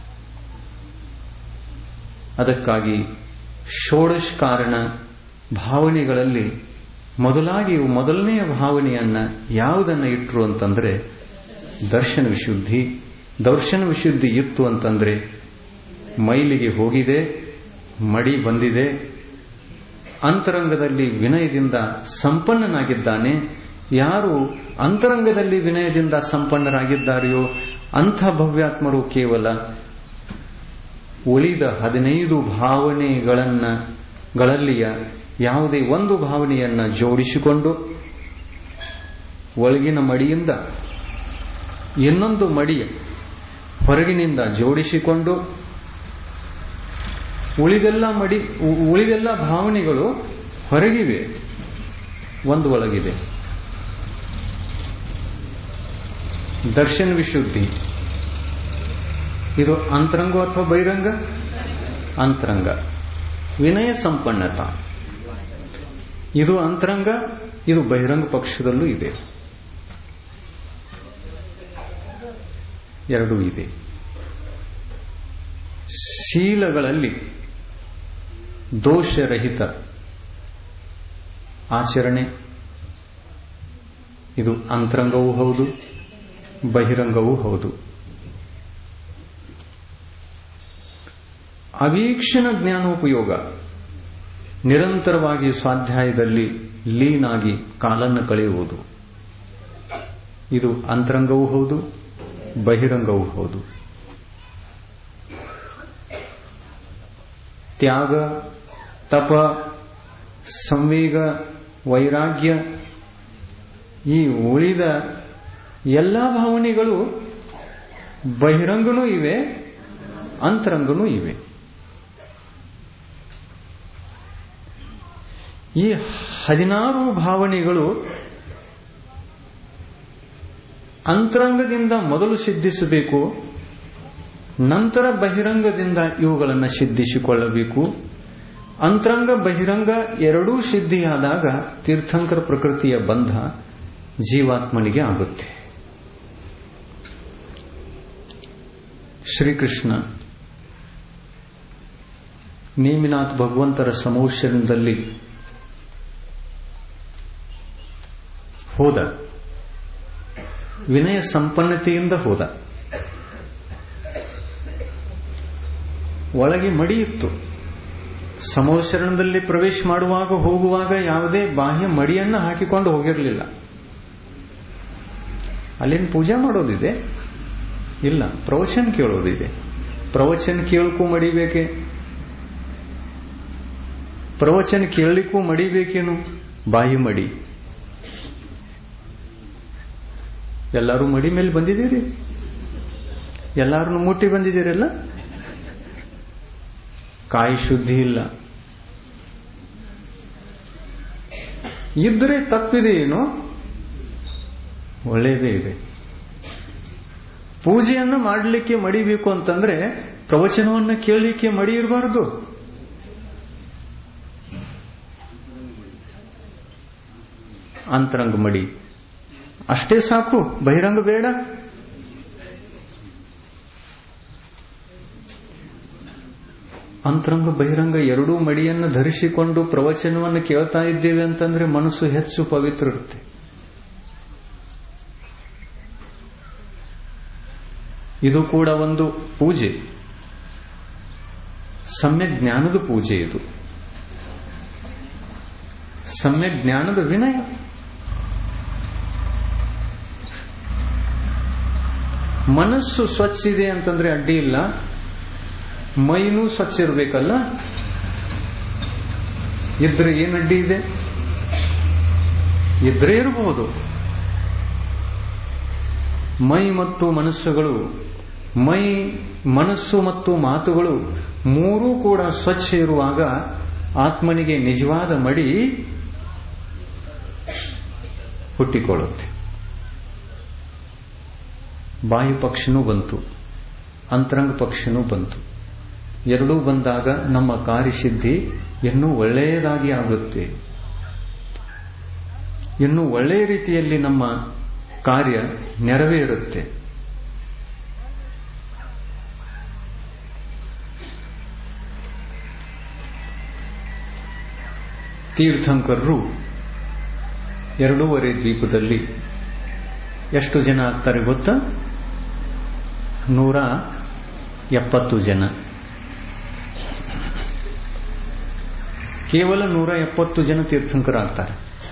S1: ಅದಕ್ಕಾಗಿ ಷೋಡಶ ಕಾರಣ ಭಾವನೆಗಳಲ್ಲಿ ಮೊದಲಾಗಿ ಮೊದಲನೆಯ ಭಾವನೆಯನ್ನ ಯಾವುದನ್ನ ಇಟ್ರು ಅಂತಂದ್ರೆ ದರ್ಶನ ವಿಶುದ್ಧಿ ದರ್ಶನ ವಿಶುದ್ಧಿ ಇತ್ತು ಅಂತಂದ್ರೆ ಮೈಲಿಗೆ ಹೋಗಿದೆ ಮಡಿ ಬಂದಿದೆ ಅಂತರಂಗದಲ್ಲಿ ವಿನಯದಿಂದ ಸಂಪನ್ನನಾಗಿದ್ದಾನೆ ಯಾರು ಅಂತರಂಗದಲ್ಲಿ ವಿನಯದಿಂದ ಸಂಪನ್ನರಾಗಿದ್ದಾರೆಯೋ ಅಂಥ ಭವ್ಯಾತ್ಮರು ಕೇವಲ ಉಳಿದ ಹದಿನೈದು ಭಾವನೆಗಳನ್ನ ಗಳಲ್ಲಿಯ ಯಾವುದೇ ಒಂದು ಭಾವನೆಯನ್ನ ಜೋಡಿಸಿಕೊಂಡು ಒಳಗಿನ ಮಡಿಯಿಂದ ಇನ್ನೊಂದು ಮಡಿಯ ಹೊರಗಿನಿಂದ ಜೋಡಿಸಿಕೊಂಡು ಉಳಿದೆಲ್ಲ ಮಡಿ ಉಳಿದೆಲ್ಲ ಭಾವನೆಗಳು ಹೊರಗಿವೆ ಒಂದು ಒಳಗಿದೆ ದರ್ಶನ ವಿಶುದ್ಧಿ ಇದು ಅಂತರಂಗ ಅಥವಾ ಬಹಿರಂಗ ಅಂತರಂಗ ವಿನಯ ಸಂಪನ್ನತ ಇದು ಅಂತರಂಗ ಇದು ಬಹಿರಂಗ ಪಕ್ಷದಲ್ಲೂ ಇದೆ ಎರಡೂ ಇದೆ ಶೀಲಗಳಲ್ಲಿ ದೋಷರಹಿತ ಆಚರಣೆ ಇದು ಅಂತರಂಗವೂ ಹೌದು ಬಹಿರಂಗವೂ ಹೌದು ಅವೀಕ್ಷಣ ಜ್ಞಾನೋಪಯೋಗ ನಿರಂತರವಾಗಿ ಸ್ವಾಧ್ಯಾಯದಲ್ಲಿ ಲೀನಾಗಿ ಕಾಲನ್ನು ಕಳೆಯುವುದು ಇದು ಅಂತರಂಗವೂ ಹೌದು ಬಹಿರಂಗವೂ ಹೌದು ತ್ಯಾಗ ತಪ ಸಂವೇಗ ವೈರಾಗ್ಯ ಈ ಉಳಿದ ಎಲ್ಲ ಭಾವನೆಗಳು ಬಹಿರಂಗನೂ ಇವೆ ಅಂತರಂಗನೂ ಇವೆ ಈ ಹದಿನಾರು ಭಾವನೆಗಳು ಅಂತರಂಗದಿಂದ ಮೊದಲು ಸಿದ್ಧಿಸಬೇಕು ನಂತರ ಬಹಿರಂಗದಿಂದ ಇವುಗಳನ್ನು ಸಿದ್ಧಿಸಿಕೊಳ್ಳಬೇಕು ಅಂತರಂಗ ಬಹಿರಂಗ ಎರಡೂ ಸಿದ್ಧಿಯಾದಾಗ ತೀರ್ಥಂಕರ ಪ್ರಕೃತಿಯ ಬಂಧ ಜೀವಾತ್ಮನಿಗೆ ಆಗುತ್ತೆ ಶ್ರೀಕೃಷ್ಣ ನೇಮಿನಾಥ್ ಭಗವಂತರ ಸಮೌಶನದಲ್ಲಿ ಹೋದ ವಿನಯ ಸಂಪನ್ನತೆಯಿಂದ ಹೋದ ಒಳಗೆ ಮಡಿಯಿತ್ತು ಸಮೋಶರಣದಲ್ಲಿ ಪ್ರವೇಶ ಮಾಡುವಾಗ ಹೋಗುವಾಗ ಯಾವುದೇ ಬಾಹ್ಯ ಮಡಿಯನ್ನು ಹಾಕಿಕೊಂಡು ಹೋಗಿರಲಿಲ್ಲ ಅಲ್ಲೇನು ಪೂಜೆ ಮಾಡೋದಿದೆ ಇಲ್ಲ ಪ್ರವಚನ ಕೇಳೋದಿದೆ ಪ್ರವಚನ ಕೇಳಕ್ಕೂ ಮಡಿಬೇಕೆ ಪ್ರವಚನ ಕೇಳಲಿಕ್ಕೂ ಮಡಿಬೇಕೇನು ಬಾಯಿ ಮಡಿ ಎಲ್ಲರೂ ಮಡಿ ಮೇಲೆ ಬಂದಿದ್ದೀರಿ ಎಲ್ಲಾರನ್ನು ಮುಟ್ಟಿ ಬಂದಿದ್ದೀರಲ್ಲ ಕಾಯಿ ಶುದ್ಧಿ ಇಲ್ಲ ಇದ್ರೆ ತಪ್ಪಿದೆ ಏನು ಒಳ್ಳೆಯದೇ ಇದೆ ಪೂಜೆಯನ್ನು ಮಾಡಲಿಕ್ಕೆ ಮಡಿಬೇಕು ಅಂತಂದ್ರೆ ಪ್ರವಚನವನ್ನು ಕೇಳಲಿಕ್ಕೆ ಮಡಿ ಇರಬಾರದು ಅಂತರಂಗ ಮಡಿ ಅಷ್ಟೇ ಸಾಕು ಬಹಿರಂಗ ಬೇಡ ಅಂತರಂಗ ಬಹಿರಂಗ ಎರಡೂ ಮಡಿಯನ್ನು ಧರಿಸಿಕೊಂಡು ಪ್ರವಚನವನ್ನು ಕೇಳ್ತಾ ಇದ್ದೇವೆ ಅಂತಂದ್ರೆ ಮನಸ್ಸು ಹೆಚ್ಚು ಪವಿತ್ರ ಇರುತ್ತೆ ಇದು ಕೂಡ ಒಂದು ಪೂಜೆ ಸಮ್ಯಕ್ ಜ್ಞಾನದ ಪೂಜೆ ಇದು ಸಮ್ಯಕ್ ಜ್ಞಾನದ ವಿನಯ ಮನಸ್ಸು ಸ್ವಚ್ಛ ಇದೆ ಅಂತಂದ್ರೆ ಅಡ್ಡಿ ಇಲ್ಲ ಮೈನೂ ಸ್ವಚ್ಛ ಇರಬೇಕಲ್ಲ ಇದ್ರೆ ಏನು ಅಡ್ಡಿ ಇದೆ ಇದ್ರೆ ಇರಬಹುದು ಮೈ ಮತ್ತು ಮನಸ್ಸುಗಳು ಮೈ ಮನಸ್ಸು ಮತ್ತು ಮಾತುಗಳು ಮೂರೂ ಕೂಡ ಸ್ವಚ್ಛ ಇರುವಾಗ ಆತ್ಮನಿಗೆ ನಿಜವಾದ ಮಡಿ ಹುಟ್ಟಿಕೊಳ್ಳುತ್ತೆ ಬಾಹ್ಯ ಪಕ್ಷನೂ ಬಂತು ಅಂತರಂಗ ಪಕ್ಷನೂ ಬಂತು ಎರಡೂ ಬಂದಾಗ ನಮ್ಮ ಕಾರ್ಯಸಿದ್ಧಿ ಇನ್ನೂ ಒಳ್ಳೆಯದಾಗಿ ಆಗುತ್ತೆ ಇನ್ನೂ ಒಳ್ಳೆಯ ರೀತಿಯಲ್ಲಿ ನಮ್ಮ ಕಾರ್ಯ ನೆರವೇರುತ್ತೆ ತೀರ್ಥಂಕರರು ಎರಡೂವರೆ ದ್ವೀಪದಲ್ಲಿ ಎಷ್ಟು ಜನ ಆಗ್ತಾರೆ ಗೊತ್ತಾ ನೂರ ಎಪ್ಪತ್ತು ಜನ ಕೇವಲ ನೂರ ಎಪ್ಪತ್ತು ಜನ ತೀರ್ಥಂಕರಾಗ್ತಾರೆ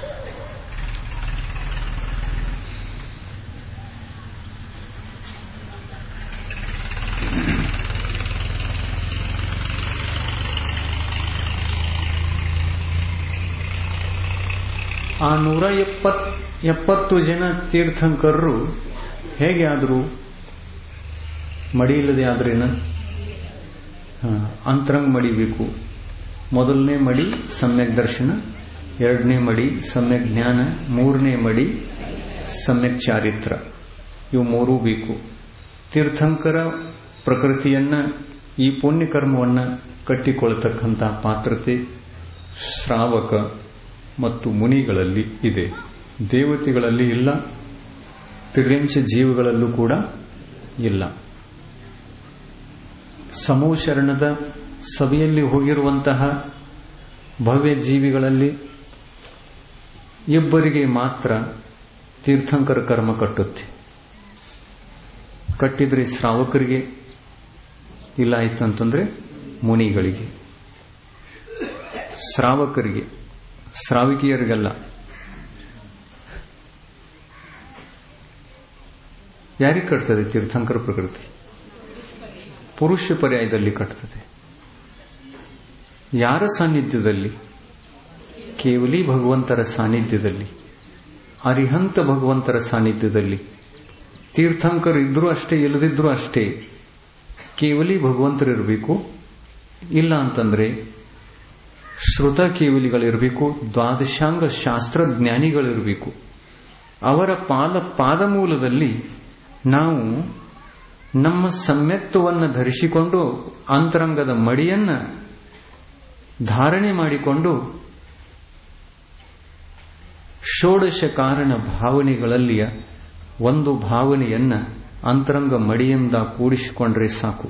S1: ಆ ನೂರ ಎಪ್ಪತ್ ಎಪ್ಪತ್ತು ಜನ ತೀರ್ಥಂಕರರು ಹೇಗೆ ಆದರು ಮಡಿ ಇಲ್ಲದೆ ಆದ್ರೇನ ಅಂತರಂಗ್ ಮಡಿಬೇಕು ಮೊದಲನೇ ಮಡಿ ಸಮ್ಯಕ್ ದರ್ಶನ ಎರಡನೇ ಮಡಿ ಸಮ್ಯಕ್ ಜ್ಞಾನ ಮೂರನೇ ಮಡಿ ಸಮ್ಯಕ್ ಚಾರಿತ್ರ ಇವು ಮೂರೂ ಬೇಕು ತೀರ್ಥಂಕರ ಪ್ರಕೃತಿಯನ್ನ ಈ ಪುಣ್ಯ ಕರ್ಮವನ್ನ ಕಟ್ಟಿಕೊಳ್ತಕ್ಕಂಥ ಪಾತ್ರತೆ ಶ್ರಾವಕ ಮತ್ತು ಮುನಿಗಳಲ್ಲಿ ಇದೆ ದೇವತೆಗಳಲ್ಲಿ ಇಲ್ಲ ತಿರ್ಯಂಶ ಜೀವಗಳಲ್ಲೂ ಕೂಡ ಇಲ್ಲ ಸಮೂಶರಣದ ಸಭೆಯಲ್ಲಿ ಹೋಗಿರುವಂತಹ ಭವ್ಯ ಜೀವಿಗಳಲ್ಲಿ ಇಬ್ಬರಿಗೆ ಮಾತ್ರ ತೀರ್ಥಂಕರ ಕರ್ಮ ಕಟ್ಟುತ್ತೆ ಕಟ್ಟಿದ್ರೆ ಶ್ರಾವಕರಿಗೆ ಇಲ್ಲ ಆಯ್ತು ಅಂತಂದ್ರೆ ಮುನಿಗಳಿಗೆ ಶ್ರಾವಕರಿಗೆ ಶ್ರಾವಿಕಿಯರಿಗಲ್ಲ ಯಾರಿಗೆ ಕಟ್ತದೆ ತೀರ್ಥಂಕರ ಪ್ರಕೃತಿ ಪುರುಷ ಪರ್ಯಾಯದಲ್ಲಿ ಕಟ್ತದೆ ಯಾರ ಸಾನ್ನಿಧ್ಯದಲ್ಲಿ ಕೇವಲಿ ಭಗವಂತರ ಸಾನ್ನಿಧ್ಯದಲ್ಲಿ ಅರಿಹಂತ ಭಗವಂತರ ಸಾನ್ನಿಧ್ಯದಲ್ಲಿ ತೀರ್ಥಂಕರು ಇದ್ರೂ ಅಷ್ಟೇ ಇಲ್ಲದಿದ್ರೂ ಅಷ್ಟೇ ಕೇವಲಿ ಭಗವಂತರಿರಬೇಕು ಇಲ್ಲ ಅಂತಂದ್ರೆ ಶ್ರುತ ಕೇವಲಿಗಳಿರಬೇಕು ದ್ವಾದಶಾಂಗ ಶಾಸ್ತ್ರಜ್ಞಾನಿಗಳಿರಬೇಕು ಅವರ ಪಾದ ಪಾದಮೂಲದಲ್ಲಿ ನಾವು ನಮ್ಮ ಸಮ್ಯಕ್ತವನ್ನು ಧರಿಸಿಕೊಂಡು ಅಂತರಂಗದ ಮಡಿಯನ್ನ ಧಾರಣೆ ಮಾಡಿಕೊಂಡು ಷೋಡಶ ಕಾರಣ ಭಾವನೆಗಳಲ್ಲಿಯ ಒಂದು ಭಾವನೆಯನ್ನ ಅಂತರಂಗ ಮಡಿಯಿಂದ ಕೂಡಿಸಿಕೊಂಡ್ರೆ ಸಾಕು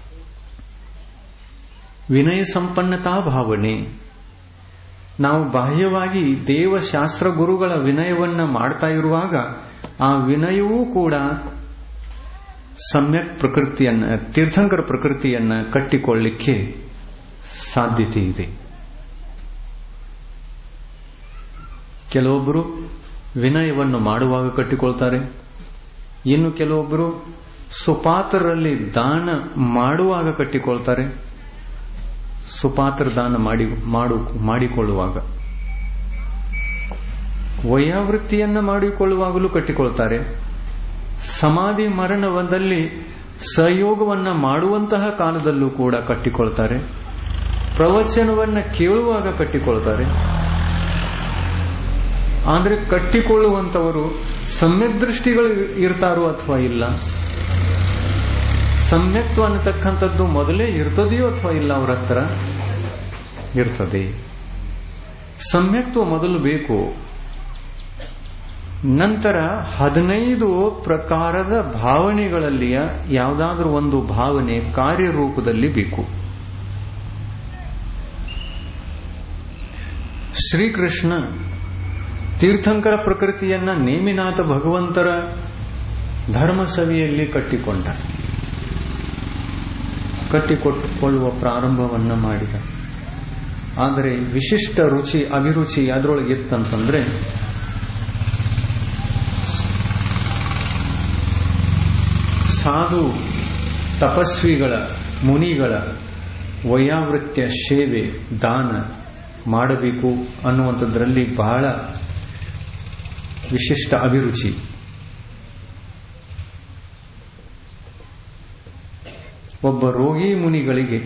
S1: ವಿನಯ ಸಂಪನ್ನತಾ ಭಾವನೆ ನಾವು ಬಾಹ್ಯವಾಗಿ ದೇವಶಾಸ್ತ್ರ ಗುರುಗಳ ವಿನಯವನ್ನ ಮಾಡ್ತಾ ಇರುವಾಗ ಆ ವಿನಯವೂ ಕೂಡ ಸಮ್ಯಕ್ ಪ್ರಕೃತಿಯನ್ನ ತೀರ್ಥಂಕರ ಪ್ರಕೃತಿಯನ್ನ ಕಟ್ಟಿಕೊಳ್ಳಿಕ್ಕೆ ಸಾಧ್ಯತೆ ಇದೆ ಕೆಲವೊಬ್ಬರು ವಿನಯವನ್ನು ಮಾಡುವಾಗ ಕಟ್ಟಿಕೊಳ್ತಾರೆ ಇನ್ನು ಕೆಲವೊಬ್ಬರು ಸುಪಾತ್ರರಲ್ಲಿ ದಾನ ಮಾಡುವಾಗ ಕಟ್ಟಿಕೊಳ್ತಾರೆ ಸುಪಾತ್ರ ದಾನ ಮಾಡಿ ಮಾಡು ಮಾಡಿಕೊಳ್ಳುವಾಗ ವಯಾವೃತ್ತಿಯನ್ನ ಮಾಡಿಕೊಳ್ಳುವಾಗಲೂ ಕಟ್ಟಿಕೊಳ್ತಾರೆ ಸಮಾಧಿ ಮರಣದಲ್ಲಿ ಸಹಯೋಗವನ್ನ ಮಾಡುವಂತಹ ಕಾಲದಲ್ಲೂ ಕೂಡ ಕಟ್ಟಿಕೊಳ್ತಾರೆ ಪ್ರವಚನವನ್ನ ಕೇಳುವಾಗ ಕಟ್ಟಿಕೊಳ್ತಾರೆ ಆದರೆ ಕಟ್ಟಿಕೊಳ್ಳುವಂತವರು ಸಮ್ಯಕ್ ದೃಷ್ಟಿಗಳು ಇರ್ತಾರೋ ಅಥವಾ ಇಲ್ಲ ಸಮ್ಯಕ್ತ್ವ ಅನ್ನತಕ್ಕಂಥದ್ದು ಮೊದಲೇ ಇರ್ತದೆಯೋ ಅಥವಾ ಇಲ್ಲ ಅವರ ಹತ್ರ ಇರ್ತದೆ ಸಮ್ಯಕ್ತ್ವ ಮೊದಲು ಬೇಕು ನಂತರ ಹದಿನೈದು ಪ್ರಕಾರದ ಭಾವನೆಗಳಲ್ಲಿಯ ಯಾವುದಾದ್ರೂ ಒಂದು ಭಾವನೆ ಕಾರ್ಯರೂಪದಲ್ಲಿ ಬೇಕು ಶ್ರೀಕೃಷ್ಣ ತೀರ್ಥಂಕರ ಪ್ರಕೃತಿಯನ್ನ ನೇಮಿನಾಥ ಭಗವಂತರ ಧರ್ಮಸವಿಯಲ್ಲಿ ಕಟ್ಟಿಕೊಂಡ ಕಟ್ಟಿಕೊಟ್ಟುಕೊಳ್ಳುವ ಪ್ರಾರಂಭವನ್ನ ಮಾಡಿದ ಆದರೆ ವಿಶಿಷ್ಟ ರುಚಿ ಅಭಿರುಚಿ ಅದರೊಳಗೆ ಇತ್ತಂತಂದ್ರೆ ಸಾಧು ತಪಸ್ವಿಗಳ ಮುನಿಗಳ ವಯಾವೃತ್ಯ ಸೇವೆ ದಾನ ಮಾಡಬೇಕು ಅನ್ನುವಂಥದ್ರಲ್ಲಿ ಬಹಳ ವಿಶಿಷ್ಟ ಅಭಿರುಚಿ ಒಬ್ಬ ರೋಗಿ ಮುನಿಗಳಿಗೆ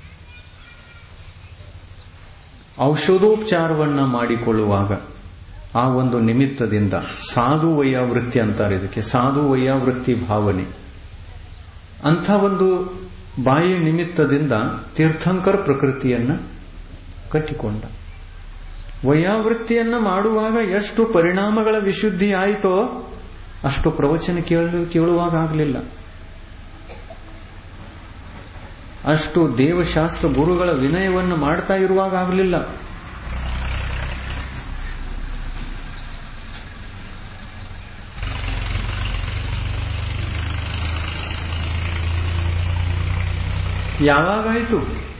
S1: ಔಷಧೋಪಚಾರವನ್ನ ಮಾಡಿಕೊಳ್ಳುವಾಗ ಆ ಒಂದು ನಿಮಿತ್ತದಿಂದ ಸಾಧು ವಯಾವೃತ್ತಿ ಅಂತಾರೆ ಇದಕ್ಕೆ ಸಾಧು ವಯಾವೃತ್ತಿ ಭಾವನೆ ಅಂಥ ಒಂದು ಬಾಹ್ಯ ನಿಮಿತ್ತದಿಂದ ತೀರ್ಥಂಕರ ಪ್ರಕೃತಿಯನ್ನ ಕಟ್ಟಿಕೊಂಡ ವಯಾವೃತ್ತಿಯನ್ನ ಮಾಡುವಾಗ ಎಷ್ಟು ಪರಿಣಾಮಗಳ ವಿಶುದ್ಧಿ ಆಯಿತೋ ಅಷ್ಟು ಪ್ರವಚನ ಕೇಳಲು ಕೇಳುವಾಗ ಆಗಲಿಲ್ಲ ಅಷ್ಟು ದೇವಶಾಸ್ತ್ರ ಗುರುಗಳ ವಿನಯವನ್ನು ಮಾಡ್ತಾ ಇರುವಾಗ ಆಗಲಿಲ್ಲ ಯಾವಾಗಾಯಿತು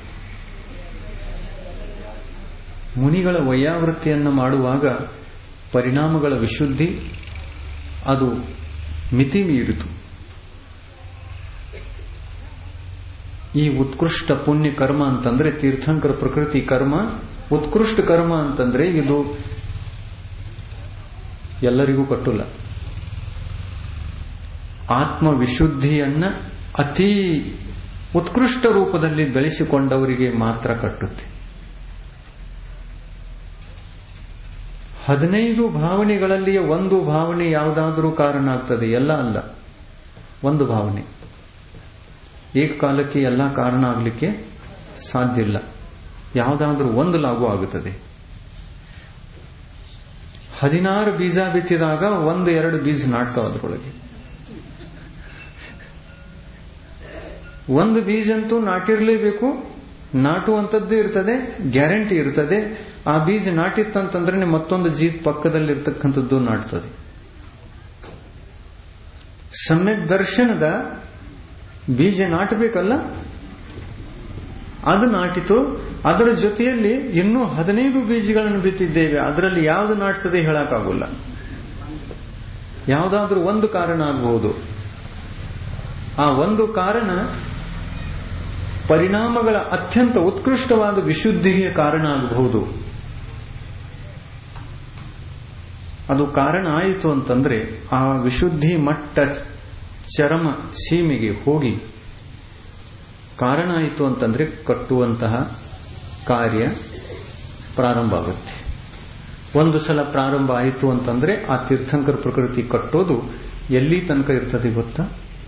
S1: ಮುನಿಗಳ ವಯಾವೃತ್ತಿಯನ್ನು ಮಾಡುವಾಗ ಪರಿಣಾಮಗಳ ವಿಶುದ್ಧಿ ಅದು ಮಿತಿ ಮೀರಿತು ಈ ಉತ್ಕೃಷ್ಟ ಪುಣ್ಯ ಕರ್ಮ ಅಂತಂದ್ರೆ ತೀರ್ಥಂಕರ ಪ್ರಕೃತಿ ಕರ್ಮ ಉತ್ಕೃಷ್ಟ ಕರ್ಮ ಅಂತಂದ್ರೆ ಇದು ಎಲ್ಲರಿಗೂ ಕಟ್ಟುಲ್ಲ ಆತ್ಮ ವಿಶುದ್ಧಿಯನ್ನ ಅತಿ ಉತ್ಕೃಷ್ಟ ರೂಪದಲ್ಲಿ ಬೆಳೆಸಿಕೊಂಡವರಿಗೆ ಮಾತ್ರ ಕಟ್ಟುತ್ತೆ ಹದಿನೈದು ಭಾವನೆಗಳಲ್ಲಿಯ ಒಂದು ಭಾವನೆ ಯಾವುದಾದರೂ ಕಾರಣ ಆಗ್ತದೆ ಎಲ್ಲ ಅಲ್ಲ ಒಂದು ಭಾವನೆ ಏಕಕಾಲಕ್ಕೆ ಎಲ್ಲ ಕಾರಣ ಆಗಲಿಕ್ಕೆ ಸಾಧ್ಯ ಇಲ್ಲ ಯಾವುದಾದ್ರೂ ಒಂದು ಲಾಗು ಆಗುತ್ತದೆ ಹದಿನಾರು ಬೀಜ ಬಿತ್ತಿದಾಗ ಒಂದು ಎರಡು ಬೀಜ ನಾಟ್ತಾವ ಅದರೊಳಗೆ ಒಂದು ಬೀಜಂತೂ ನಾಟಿರ್ಲೇಬೇಕು ನಾಟುವಂಥದ್ದು ಇರ್ತದೆ ಗ್ಯಾರಂಟಿ ಇರ್ತದೆ ಆ ಬೀಜ ನಾಟಿತ್ತಂತಂದ್ರೆ ಮತ್ತೊಂದು ಜೀಪ್ ಪಕ್ಕದಲ್ಲಿರ್ತಕ್ಕಂಥದ್ದು ನಾಟ್ತದೆ ಸಮ್ಯಕ್ ದರ್ಶನದ ಬೀಜ ನಾಟಬೇಕಲ್ಲ ಅದು ನಾಟಿತು ಅದರ ಜೊತೆಯಲ್ಲಿ ಇನ್ನೂ ಹದಿನೈದು ಬೀಜಗಳನ್ನು ಬಿತ್ತಿದ್ದೇವೆ ಅದರಲ್ಲಿ ಯಾವುದು ನಾಟ್ತದೆ ಹೇಳಕ್ಕಾಗಲ್ಲ ಯಾವುದಾದ್ರೂ ಒಂದು ಕಾರಣ ಆಗಬಹುದು ಆ ಒಂದು ಕಾರಣ ಪರಿಣಾಮಗಳ ಅತ್ಯಂತ ಉತ್ಕೃಷ್ಟವಾದ ವಿಶುದ್ಧಿಗೆ ಕಾರಣ ಆಗಬಹುದು ಅದು ಕಾರಣ ಆಯಿತು ಅಂತಂದ್ರೆ ಆ ವಿಶುದ್ಧಿ ಮಟ್ಟ ಚರಮ ಸೀಮೆಗೆ ಹೋಗಿ ಕಾರಣ ಆಯಿತು ಅಂತಂದ್ರೆ ಕಟ್ಟುವಂತಹ ಕಾರ್ಯ ಪ್ರಾರಂಭ ಆಗುತ್ತೆ ಒಂದು ಸಲ ಪ್ರಾರಂಭ ಆಯಿತು ಅಂತಂದ್ರೆ ಆ ತೀರ್ಥಂಕರ ಪ್ರಕೃತಿ ಕಟ್ಟೋದು ಎಲ್ಲಿ ತನಕ ಇರ್ತದೆ ಗೊತ್ತಾ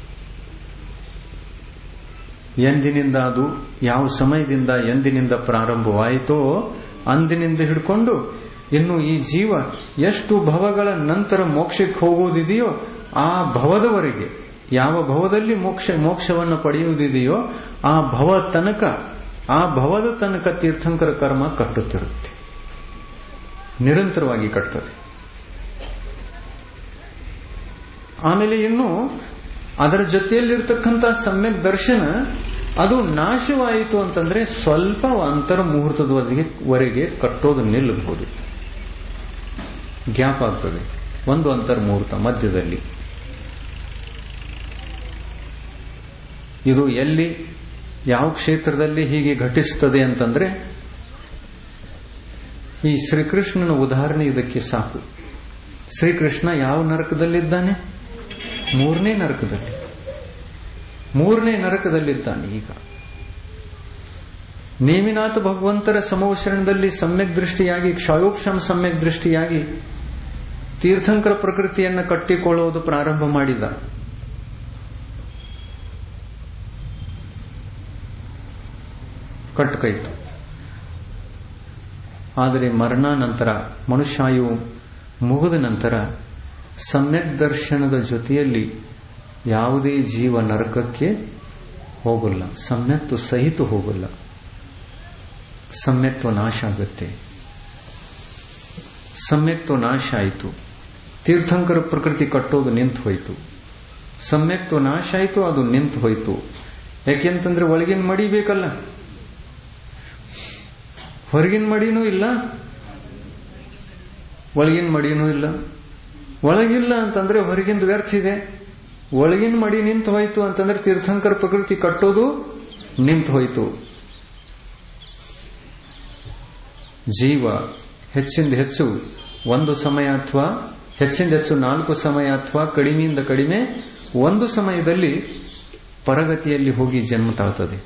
S1: ಎಂದಿನಿಂದ ಅದು ಯಾವ ಸಮಯದಿಂದ ಎಂದಿನಿಂದ ಪ್ರಾರಂಭವಾಯಿತೋ ಅಂದಿನಿಂದ ಹಿಡ್ಕೊಂಡು ಇನ್ನು ಈ ಜೀವ ಎಷ್ಟು ಭವಗಳ ನಂತರ ಮೋಕ್ಷಕ್ಕೆ ಹೋಗುವುದಿದೆಯೋ ಆ ಭವದವರೆಗೆ ಯಾವ ಭವದಲ್ಲಿ ಮೋಕ್ಷ ಮೋಕ್ಷವನ್ನು ಪಡೆಯುವುದಿದೆಯೋ ಆ ಭವ ತನಕ ಆ ಭವದ ತನಕ ತೀರ್ಥಂಕರ ಕರ್ಮ ಕಟ್ಟುತ್ತಿರುತ್ತೆ ನಿರಂತರವಾಗಿ ಕಟ್ತದೆ ಆಮೇಲೆ ಇನ್ನು ಅದರ ಜೊತೆಯಲ್ಲಿರ್ತಕ್ಕಂಥ ಸಮ್ಯಕ್ ದರ್ಶನ ಅದು ನಾಶವಾಯಿತು ಅಂತಂದ್ರೆ ಸ್ವಲ್ಪ ಅಂತರ ಮುಹೂರ್ತದವರೆಗೆ ವರೆಗೆ ಕಟ್ಟೋದು ನಿಲ್ಲಬಹುದು ಗ್ಯಾಪ್ ಆಗ್ತದೆ ಒಂದು ಅಂತರ್ ಮುಹೂರ್ತ ಮಧ್ಯದಲ್ಲಿ ಇದು ಎಲ್ಲಿ ಯಾವ ಕ್ಷೇತ್ರದಲ್ಲಿ ಹೀಗೆ ಘಟಿಸುತ್ತದೆ ಅಂತಂದ್ರೆ ಈ ಶ್ರೀಕೃಷ್ಣನ ಉದಾಹರಣೆ ಇದಕ್ಕೆ ಸಾಕು ಶ್ರೀಕೃಷ್ಣ ಯಾವ ನರಕದಲ್ಲಿದ್ದಾನೆ ಮೂರನೇ ನರಕದಲ್ಲಿ ಮೂರನೇ ನರಕದಲ್ಲಿದ್ದಾನೆ ಈಗ ನೇಮಿನಾಥ ಭಗವಂತರ ಸಮವಸರಣದಲ್ಲಿ ಸಮ್ಯಕ್ ದೃಷ್ಟಿಯಾಗಿ ಕ್ಷಯೋಕ್ಷಮ ಸಮ್ಯಕ್ ದೃಷ್ಟಿಯಾಗಿ ತೀರ್ಥಂಕರ ಪ್ರಕೃತಿಯನ್ನು ಕಟ್ಟಿಕೊಳ್ಳುವುದು ಪ್ರಾರಂಭ ಮಾಡಿದ ಕಟ್ಟುಕೈತು ಆದರೆ ಮರಣ ನಂತರ ಮನುಷ್ಯಾಯು ಮುಗಿದ ನಂತರ ಸಮ್ಯಕ್ ದರ್ಶನದ ಜೊತೆಯಲ್ಲಿ ಯಾವುದೇ ಜೀವ ನರಕಕ್ಕೆ ಹೋಗಲ್ಲ ಸಮ್ಯಕ್ತು ಸಹಿತ ಹೋಗಲ್ಲ ಸಮ್ಯಕ್ತ್ವ ನಾಶ ಆಗುತ್ತೆ ಸಮ್ಯಕ್ತ್ವ ನಾಶ ಆಯಿತು ತೀರ್ಥಂಕರ ಪ್ರಕೃತಿ ಕಟ್ಟೋದು ನಿಂತು ಹೋಯಿತು ಸಮ್ಯಕ್ತ್ವ ನಾಶ ಆಯಿತು ಅದು ನಿಂತು ಹೋಯಿತು ಯಾಕೆಂತಂದ್ರೆ ಒಳಗಿನ ಮಡಿ ಬೇಕಲ್ಲ ಹೊರಗಿನ ಮಡಿನೂ ಇಲ್ಲ ಒಳಗಿನ ಮಡಿನೂ ಇಲ್ಲ ಒಳಗಿಲ್ಲ ಅಂತಂದ್ರೆ ಹೊರಗಿಂದ ವ್ಯರ್ಥ ಇದೆ ಒಳಗಿನ ಮಡಿ ನಿಂತು ಹೋಯ್ತು ಅಂತಂದ್ರೆ ತೀರ್ಥಂಕರ ಪ್ರಕೃತಿ ಕಟ್ಟೋದು ನಿಂತು ಹೋಯ್ತು ಜೀವ ಹೆಚ್ಚಿಂದ ಹೆಚ್ಚು ಒಂದು ಸಮಯ ಅಥವಾ ಹೆಚ್ಚಿಂದ ಹೆಚ್ಚು ನಾಲ್ಕು ಸಮಯ ಅಥವಾ ಕಡಿಮೆಯಿಂದ ಕಡಿಮೆ ಒಂದು ಸಮಯದಲ್ಲಿ ಪರಗತಿಯಲ್ಲಿ ಹೋಗಿ ಜನ್ಮ ತಾಳ್ತದೆ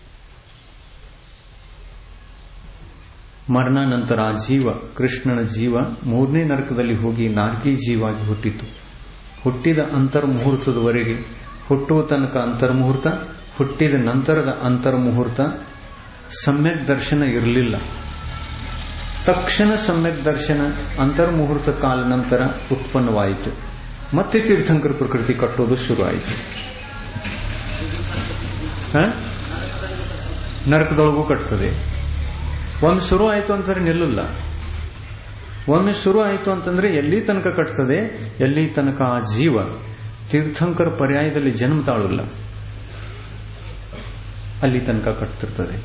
S1: ಮರಣ ನಂತರ ಆ ಜೀವ ಕೃಷ್ಣನ ಜೀವ ಮೂರನೇ ನರಕದಲ್ಲಿ ಹೋಗಿ ನಾರ್ಗಿ ಜೀವಾಗಿ ಹುಟ್ಟಿತು ಹುಟ್ಟಿದ ಅಂತರ್ಮುಹೂರ್ತದವರೆಗೆ ಹುಟ್ಟುವ ತನಕ ಅಂತರ್ಮುಹೂರ್ತ ಹುಟ್ಟಿದ ನಂತರದ ಅಂತರ್ಮುಹೂರ್ತ ಸಮ್ಯಕ್ ದರ್ಶನ ಇರಲಿಲ್ಲ ತಕ್ಷಣ ಸಮ್ಯಕ್ ದರ್ಶನ ಅಂತರ್ಮುಹೂರ್ತ ಕಾಲ ನಂತರ ಉತ್ಪನ್ನವಾಯಿತು ಮತ್ತೆ ತೀರ್ಥಂಕರ ಪ್ರಕೃತಿ ಕಟ್ಟೋದು ಶುರುವಾಯಿತು ನರಕದೊಳಗೂ ಕಟ್ತದೆ ಒಮ್ಮೆ ಶುರು ಆಯಿತು ಅಂತಂದ್ರೆ ನಿಲ್ಲಲ್ಲ ಒಮ್ಮೆ ಶುರು ಆಯಿತು ಅಂತಂದ್ರೆ ಎಲ್ಲಿ ತನಕ ಕಟ್ತದೆ ಎಲ್ಲಿ ತನಕ ಆ ಜೀವ ತೀರ್ಥಂಕರ ಪರ್ಯಾಯದಲ್ಲಿ ಜನ್ಮ ತಾಳಲ್ಲ ಅಲ್ಲಿ ತನಕ ಕಟ್ತಿರ್ತದೆ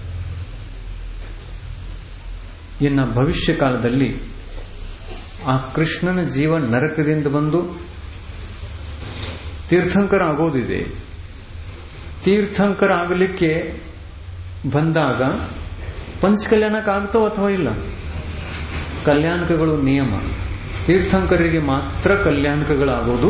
S1: ಇನ್ನ ಭವಿಷ್ಯ ಕಾಲದಲ್ಲಿ ಆ ಕೃಷ್ಣನ ಜೀವ ನರಕದಿಂದ ಬಂದು ತೀರ್ಥಂಕರ ಆಗೋದಿದೆ ತೀರ್ಥಂಕರ ಆಗಲಿಕ್ಕೆ ಬಂದಾಗ ಪಂಚಕಲ್ಯಾಣಕ್ಕಾಗ್ತಾವ ಅಥವಾ ಇಲ್ಲ ಕಲ್ಯಾಣಕಗಳು ನಿಯಮ ತೀರ್ಥಂಕರಿಗೆ ಮಾತ್ರ ಕಲ್ಯಾಣಕಗಳಾಗೋದು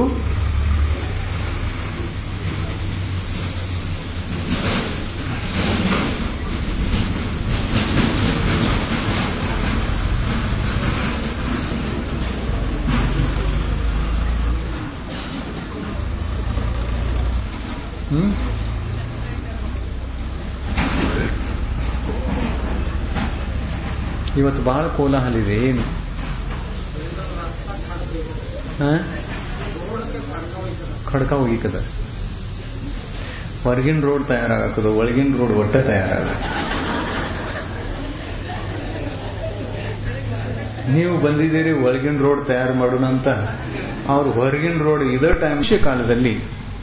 S1: ಹ್ಮ್ ಇವತ್ತು ಬಹಳ ಕೋಲಾಹಲ ಇದೆ ಏನು ಖಡ್ಕ ಹೋಗಿಕದ ಹೊರಗಿನ ರೋಡ್ ತಯಾರಾಗಕ್ಕದು ಒಳಗಿನ ರೋಡ್ ಒಟ್ಟೆ ತಯಾರಾಗ ನೀವು ಬಂದಿದ್ದೀರಿ ಒಳಗಿನ ರೋಡ್ ತಯಾರು ಮಾಡೋಣ ಅಂತ ಅವ್ರು ಹೊರಗಿನ ರೋಡ್ ಇದೇ ಭವಿಷ್ಯ ಕಾಲದಲ್ಲಿ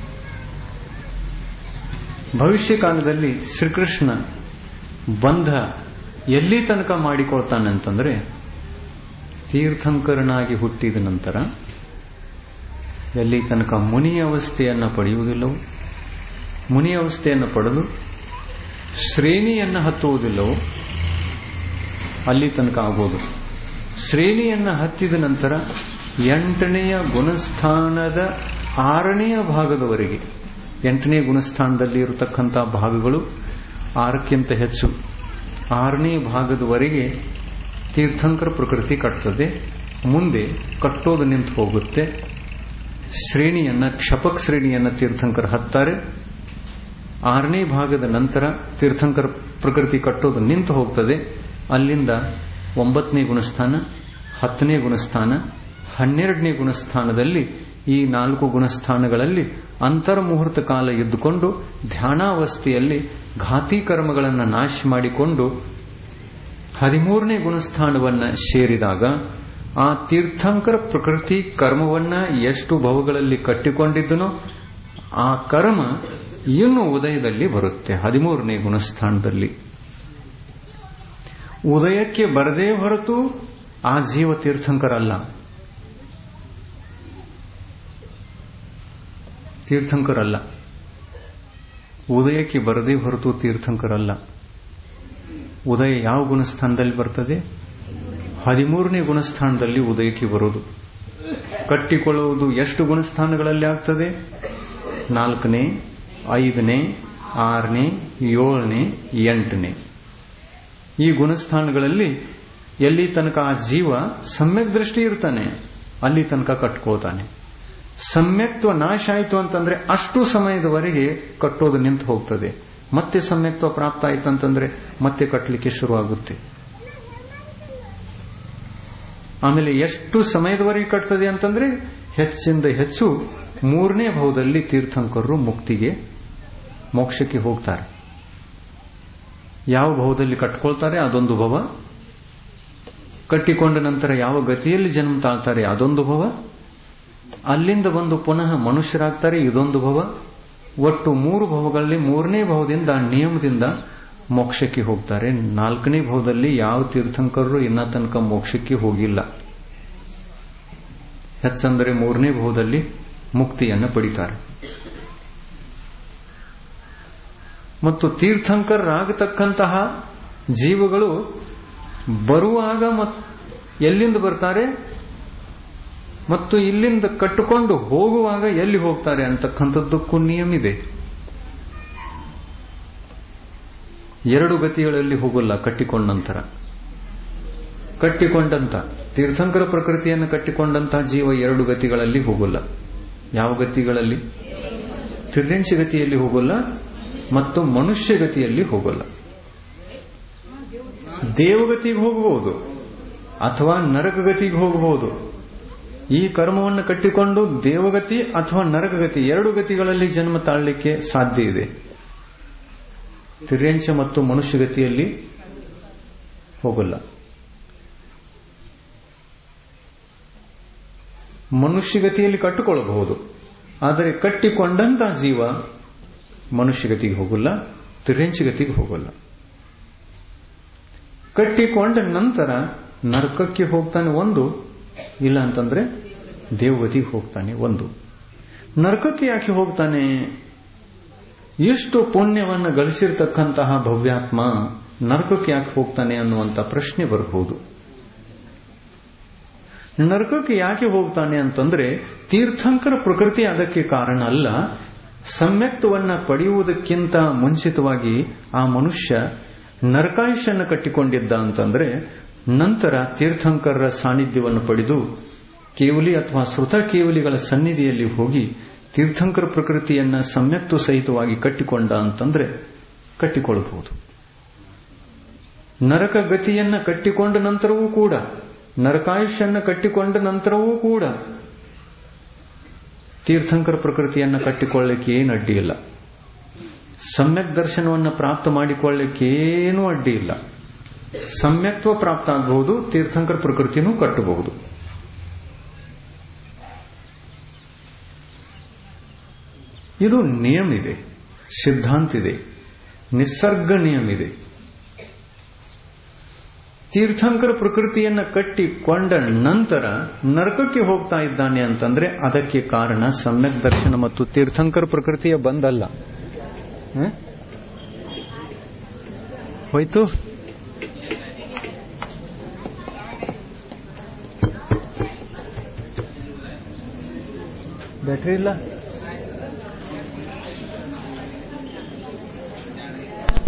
S1: ಭವಿಷ್ಯ ಕಾಲದಲ್ಲಿ ಶ್ರೀಕೃಷ್ಣ ಬಂಧ ಎಲ್ಲಿ ತನಕ ಮಾಡಿಕೊಳ್ತಾನೆ ಅಂತಂದ್ರೆ ತೀರ್ಥಂಕರನಾಗಿ ಹುಟ್ಟಿದ ನಂತರ ಎಲ್ಲಿ ತನಕ ಮುನಿ ಅವಸ್ಥೆಯನ್ನು ಪಡೆಯುವುದಿಲ್ಲವೋ ಮುನಿ ಅವಸ್ಥೆಯನ್ನು ಪಡೆದು ಶ್ರೇಣಿಯನ್ನು ಹತ್ತುವುದಿಲ್ಲವೋ ಅಲ್ಲಿ ತನಕ ಆಗೋದು ಶ್ರೇಣಿಯನ್ನು ಹತ್ತಿದ ನಂತರ ಎಂಟನೆಯ ಗುಣಸ್ಥಾನದ ಆರನೆಯ ಭಾಗದವರೆಗೆ ಎಂಟನೇ ಗುಣಸ್ಥಾನದಲ್ಲಿ ಇರತಕ್ಕಂಥ ಭಾಗಗಳು ಆರಕ್ಕಿಂತ ಹೆಚ್ಚು ಆರನೇ ಭಾಗದವರೆಗೆ ತೀರ್ಥಂಕರ ಪ್ರಕೃತಿ ಕಟ್ತದೆ ಮುಂದೆ ಕಟ್ಟೋದು ನಿಂತು ಹೋಗುತ್ತೆ ಶ್ರೇಣಿಯನ್ನ ಕ್ಷಪಕ್ ಶ್ರೇಣಿಯನ್ನ ತೀರ್ಥಂಕರ ಹತ್ತಾರೆ ಆರನೇ ಭಾಗದ ನಂತರ ತೀರ್ಥಂಕರ ಪ್ರಕೃತಿ ಕಟ್ಟೋದು ನಿಂತು ಹೋಗ್ತದೆ ಅಲ್ಲಿಂದ ಒಂಬತ್ತನೇ ಗುಣಸ್ಥಾನ ಹತ್ತನೇ ಗುಣಸ್ಥಾನ ಹನ್ನೆರಡನೇ ಗುಣಸ್ಥಾನದಲ್ಲಿ ಈ ನಾಲ್ಕು ಗುಣಸ್ಥಾನಗಳಲ್ಲಿ ಅಂತರ್ಮುಹೂರ್ತ ಕಾಲ ಇದ್ದುಕೊಂಡು ಧ್ಯಾನಾವಸ್ಥೆಯಲ್ಲಿ ಘಾತಿ ಕರ್ಮಗಳನ್ನು ನಾಶ ಮಾಡಿಕೊಂಡು ಹದಿಮೂರನೇ ಗುಣಸ್ಥಾನವನ್ನ ಸೇರಿದಾಗ ಆ ತೀರ್ಥಂಕರ ಪ್ರಕೃತಿ ಕರ್ಮವನ್ನ ಎಷ್ಟು ಭವಗಳಲ್ಲಿ ಕಟ್ಟಿಕೊಂಡಿದ್ದನೋ ಆ ಕರ್ಮ ಇನ್ನು ಉದಯದಲ್ಲಿ ಬರುತ್ತೆ ಹದಿಮೂರನೇ ಗುಣಸ್ಥಾನದಲ್ಲಿ ಉದಯಕ್ಕೆ ಬರದೇ ಹೊರತು ಆ ಜೀವ ತೀರ್ಥಂಕರಲ್ಲ ತೀರ್ಥಂಕರಲ್ಲ ಉದಯಕ್ಕೆ ಬರದೇ ಹೊರತು ತೀರ್ಥಂಕರಲ್ಲ ಉದಯ ಯಾವ ಗುಣಸ್ಥಾನದಲ್ಲಿ ಬರ್ತದೆ ಹದಿಮೂರನೇ ಗುಣಸ್ಥಾನದಲ್ಲಿ ಉದಯಕ್ಕೆ ಬರೋದು ಕಟ್ಟಿಕೊಳ್ಳುವುದು ಎಷ್ಟು ಗುಣಸ್ಥಾನಗಳಲ್ಲಿ ಆಗ್ತದೆ ನಾಲ್ಕನೇ ಐದನೇ ಆರನೇ ಏಳನೇ ಎಂಟನೇ ಈ ಗುಣಸ್ಥಾನಗಳಲ್ಲಿ ಎಲ್ಲಿ ತನಕ ಆ ಜೀವ ಸಮ್ಯಕ್ ದೃಷ್ಟಿ ಇರ್ತಾನೆ ಅಲ್ಲಿ ತನಕ ಕಟ್ಕೋತಾನೆ ಸಮ್ಯಕ್ತ್ವ ನಾಶ ಆಯಿತು ಅಂತಂದ್ರೆ ಅಷ್ಟು ಸಮಯದವರೆಗೆ ಕಟ್ಟೋದು ನಿಂತು ಹೋಗ್ತದೆ ಮತ್ತೆ ಸಮ್ಯಕ್ತ್ವ ಪ್ರಾಪ್ತ ಆಯ್ತು ಅಂತಂದ್ರೆ ಮತ್ತೆ ಕಟ್ಟಲಿಕ್ಕೆ ಶುರುವಾಗುತ್ತೆ ಆಮೇಲೆ ಎಷ್ಟು ಸಮಯದವರೆಗೆ ಕಟ್ತದೆ ಅಂತಂದ್ರೆ ಹೆಚ್ಚಿಂದ ಹೆಚ್ಚು ಮೂರನೇ ಭಾವದಲ್ಲಿ ತೀರ್ಥಂಕರರು ಮುಕ್ತಿಗೆ ಮೋಕ್ಷಕ್ಕೆ ಹೋಗ್ತಾರೆ ಯಾವ ಭಾವದಲ್ಲಿ ಕಟ್ಕೊಳ್ತಾರೆ ಅದೊಂದು ಭವ ಕಟ್ಟಿಕೊಂಡ ನಂತರ ಯಾವ ಗತಿಯಲ್ಲಿ ಜನ್ಮ ತಾಳ್ತಾರೆ ಅದೊಂದು ಭವ ಅಲ್ಲಿಂದ ಬಂದು ಪುನಃ ಮನುಷ್ಯರಾಗ್ತಾರೆ ಇದೊಂದು ಭವ ಒಟ್ಟು ಮೂರು ಭವಗಳಲ್ಲಿ ಮೂರನೇ ಭಾವದಿಂದ ನಿಯಮದಿಂದ ಮೋಕ್ಷಕ್ಕೆ ಹೋಗ್ತಾರೆ ನಾಲ್ಕನೇ ಭಾವದಲ್ಲಿ ಯಾವ ತೀರ್ಥಂಕರರು ಇನ್ನ ತನಕ ಮೋಕ್ಷಕ್ಕೆ ಹೋಗಿಲ್ಲ ಹೆಚ್ಚಂದರೆ ಮೂರನೇ ಭಾವದಲ್ಲಿ ಮುಕ್ತಿಯನ್ನು ಪಡಿತಾರೆ ಮತ್ತು ತೀರ್ಥಂಕರರಾಗತಕ್ಕಂತಹ ಜೀವಗಳು ಬರುವಾಗ ಎಲ್ಲಿಂದ ಬರ್ತಾರೆ ಮತ್ತು ಇಲ್ಲಿಂದ ಕಟ್ಟಿಕೊಂಡು ಹೋಗುವಾಗ ಎಲ್ಲಿ ಹೋಗ್ತಾರೆ ಅಂತಕ್ಕಂಥದ್ದಕ್ಕೂ ನಿಯಮ ಇದೆ ಎರಡು ಗತಿಗಳಲ್ಲಿ ಹೋಗಲ್ಲ ಕಟ್ಟಿಕೊಂಡ ನಂತರ ಕಟ್ಟಿಕೊಂಡಂತ ತೀರ್ಥಂಕರ ಪ್ರಕೃತಿಯನ್ನು ಕಟ್ಟಿಕೊಂಡಂತಹ ಜೀವ ಎರಡು ಗತಿಗಳಲ್ಲಿ ಹೋಗಲ್ಲ ಯಾವ ಗತಿಗಳಲ್ಲಿ ತಿರ್ರೆಂಚಿ ಗತಿಯಲ್ಲಿ ಹೋಗಲ್ಲ ಮತ್ತು ಮನುಷ್ಯ ಗತಿಯಲ್ಲಿ ಹೋಗಲ್ಲ ದೇವಗತಿಗೆ ಹೋಗಬಹುದು ಅಥವಾ ನರಕಗತಿಗೆ ಹೋಗಬಹುದು ಈ ಕರ್ಮವನ್ನು ಕಟ್ಟಿಕೊಂಡು ದೇವಗತಿ ಅಥವಾ ನರಕಗತಿ ಎರಡು ಗತಿಗಳಲ್ಲಿ ಜನ್ಮ ತಾಳಲಿಕ್ಕೆ ಸಾಧ್ಯ ಇದೆ ತಿರ್ಯಂಚ ಮತ್ತು ಮನುಷ್ಯಗತಿಯಲ್ಲಿ ಹೋಗಲ್ಲ ಮನುಷ್ಯಗತಿಯಲ್ಲಿ ಕಟ್ಟಿಕೊಳ್ಳಬಹುದು ಆದರೆ ಕಟ್ಟಿಕೊಂಡಂತ ಜೀವ ಮನುಷ್ಯಗತಿಗೆ ಹೋಗಲ್ಲ ತಿರ್ಯಂಚಗತಿಗೆ ಹೋಗಲ್ಲ ಕಟ್ಟಿಕೊಂಡ ನಂತರ ನರಕಕ್ಕೆ ಹೋಗ್ತಾನೆ ಒಂದು ಇಲ್ಲ ಅಂತಂದ್ರೆ ದೇವಗತಿಗೆ ಹೋಗ್ತಾನೆ ಒಂದು ನರಕಕ್ಕೆ ಯಾಕೆ ಹೋಗ್ತಾನೆ ಎಷ್ಟು ಪುಣ್ಯವನ್ನು ಗಳಿಸಿರ್ತಕ್ಕಂತಹ ಭವ್ಯಾತ್ಮ ನರಕಕ್ಕೆ ಯಾಕೆ ಹೋಗ್ತಾನೆ ಅನ್ನುವಂಥ ಪ್ರಶ್ನೆ ಬರಬಹುದು ನರಕಕ್ಕೆ ಯಾಕೆ ಹೋಗ್ತಾನೆ ಅಂತಂದ್ರೆ ತೀರ್ಥಂಕರ ಪ್ರಕೃತಿ ಅದಕ್ಕೆ ಕಾರಣ ಅಲ್ಲ ಸಮ್ಯಕ್ತವನ್ನ ಪಡೆಯುವುದಕ್ಕಿಂತ ಮುಂಚಿತವಾಗಿ ಆ ಮನುಷ್ಯ ನರಕಾಯುಷ್ಯನ್ನು ಕಟ್ಟಿಕೊಂಡಿದ್ದ ಅಂತಂದ್ರೆ ನಂತರ ತೀರ್ಥಂಕರರ ಸಾನ್ನಿಧ್ಯವನ್ನು ಪಡೆದು ಕೇವಲಿ ಅಥವಾ ಶ್ರುತ ಕೇವಲಿಗಳ ಸನ್ನಿಧಿಯಲ್ಲಿ ಹೋಗಿ ತೀರ್ಥಂಕರ ಪ್ರಕೃತಿಯನ್ನ ಸಮ್ಯಕ್ತು ಸಹಿತವಾಗಿ ಕಟ್ಟಿಕೊಂಡ ಅಂತಂದ್ರೆ ಕಟ್ಟಿಕೊಳ್ಳಬಹುದು ನರಕ ಗತಿಯನ್ನ ಕಟ್ಟಿಕೊಂಡ ನಂತರವೂ ಕೂಡ ನರಕಾಯುಷ್ಯನ್ನ ಕಟ್ಟಿಕೊಂಡ ನಂತರವೂ ಕೂಡ ತೀರ್ಥಂಕರ ಪ್ರಕೃತಿಯನ್ನ ಕಟ್ಟಿಕೊಳ್ಳಲಿಕ್ಕೆ ಏನು ಅಡ್ಡಿ ಇಲ್ಲ ಸಮ್ಯಕ್ ದರ್ಶನವನ್ನು ಪ್ರಾಪ್ತ ಮಾಡಿಕೊಳ್ಳಲಿಕ್ಕೇನೂ ಅಡ್ಡಿ ಇಲ್ಲ ಸಮ್ಯಕ್ತ್ವ ಪ್ರಾಪ್ತ ಆಗಬಹುದು ತೀರ್ಥಂಕರ ಪ್ರಕೃತಿನೂ ಕಟ್ಟಬಹುದು ಇದು ನಿಯಮ ಇದೆ ಸಿದ್ಧಾಂತ ಇದೆ ನಿಸರ್ಗ ನಿಯಮ ಇದೆ ತೀರ್ಥಂಕರ ಪ್ರಕೃತಿಯನ್ನ ಕಟ್ಟಿಕೊಂಡ ನಂತರ ನರಕಕ್ಕೆ ಹೋಗ್ತಾ ಇದ್ದಾನೆ ಅಂತಂದ್ರೆ ಅದಕ್ಕೆ ಕಾರಣ ಸಮ್ಯಕ್ ದರ್ಶನ ಮತ್ತು ತೀರ್ಥಂಕರ ಪ್ರಕೃತಿಯ ಬಂದಲ್ಲ ಹೋಯ್ತು ಬ್ಯಾಟ್ರಿ ಇಲ್ಲ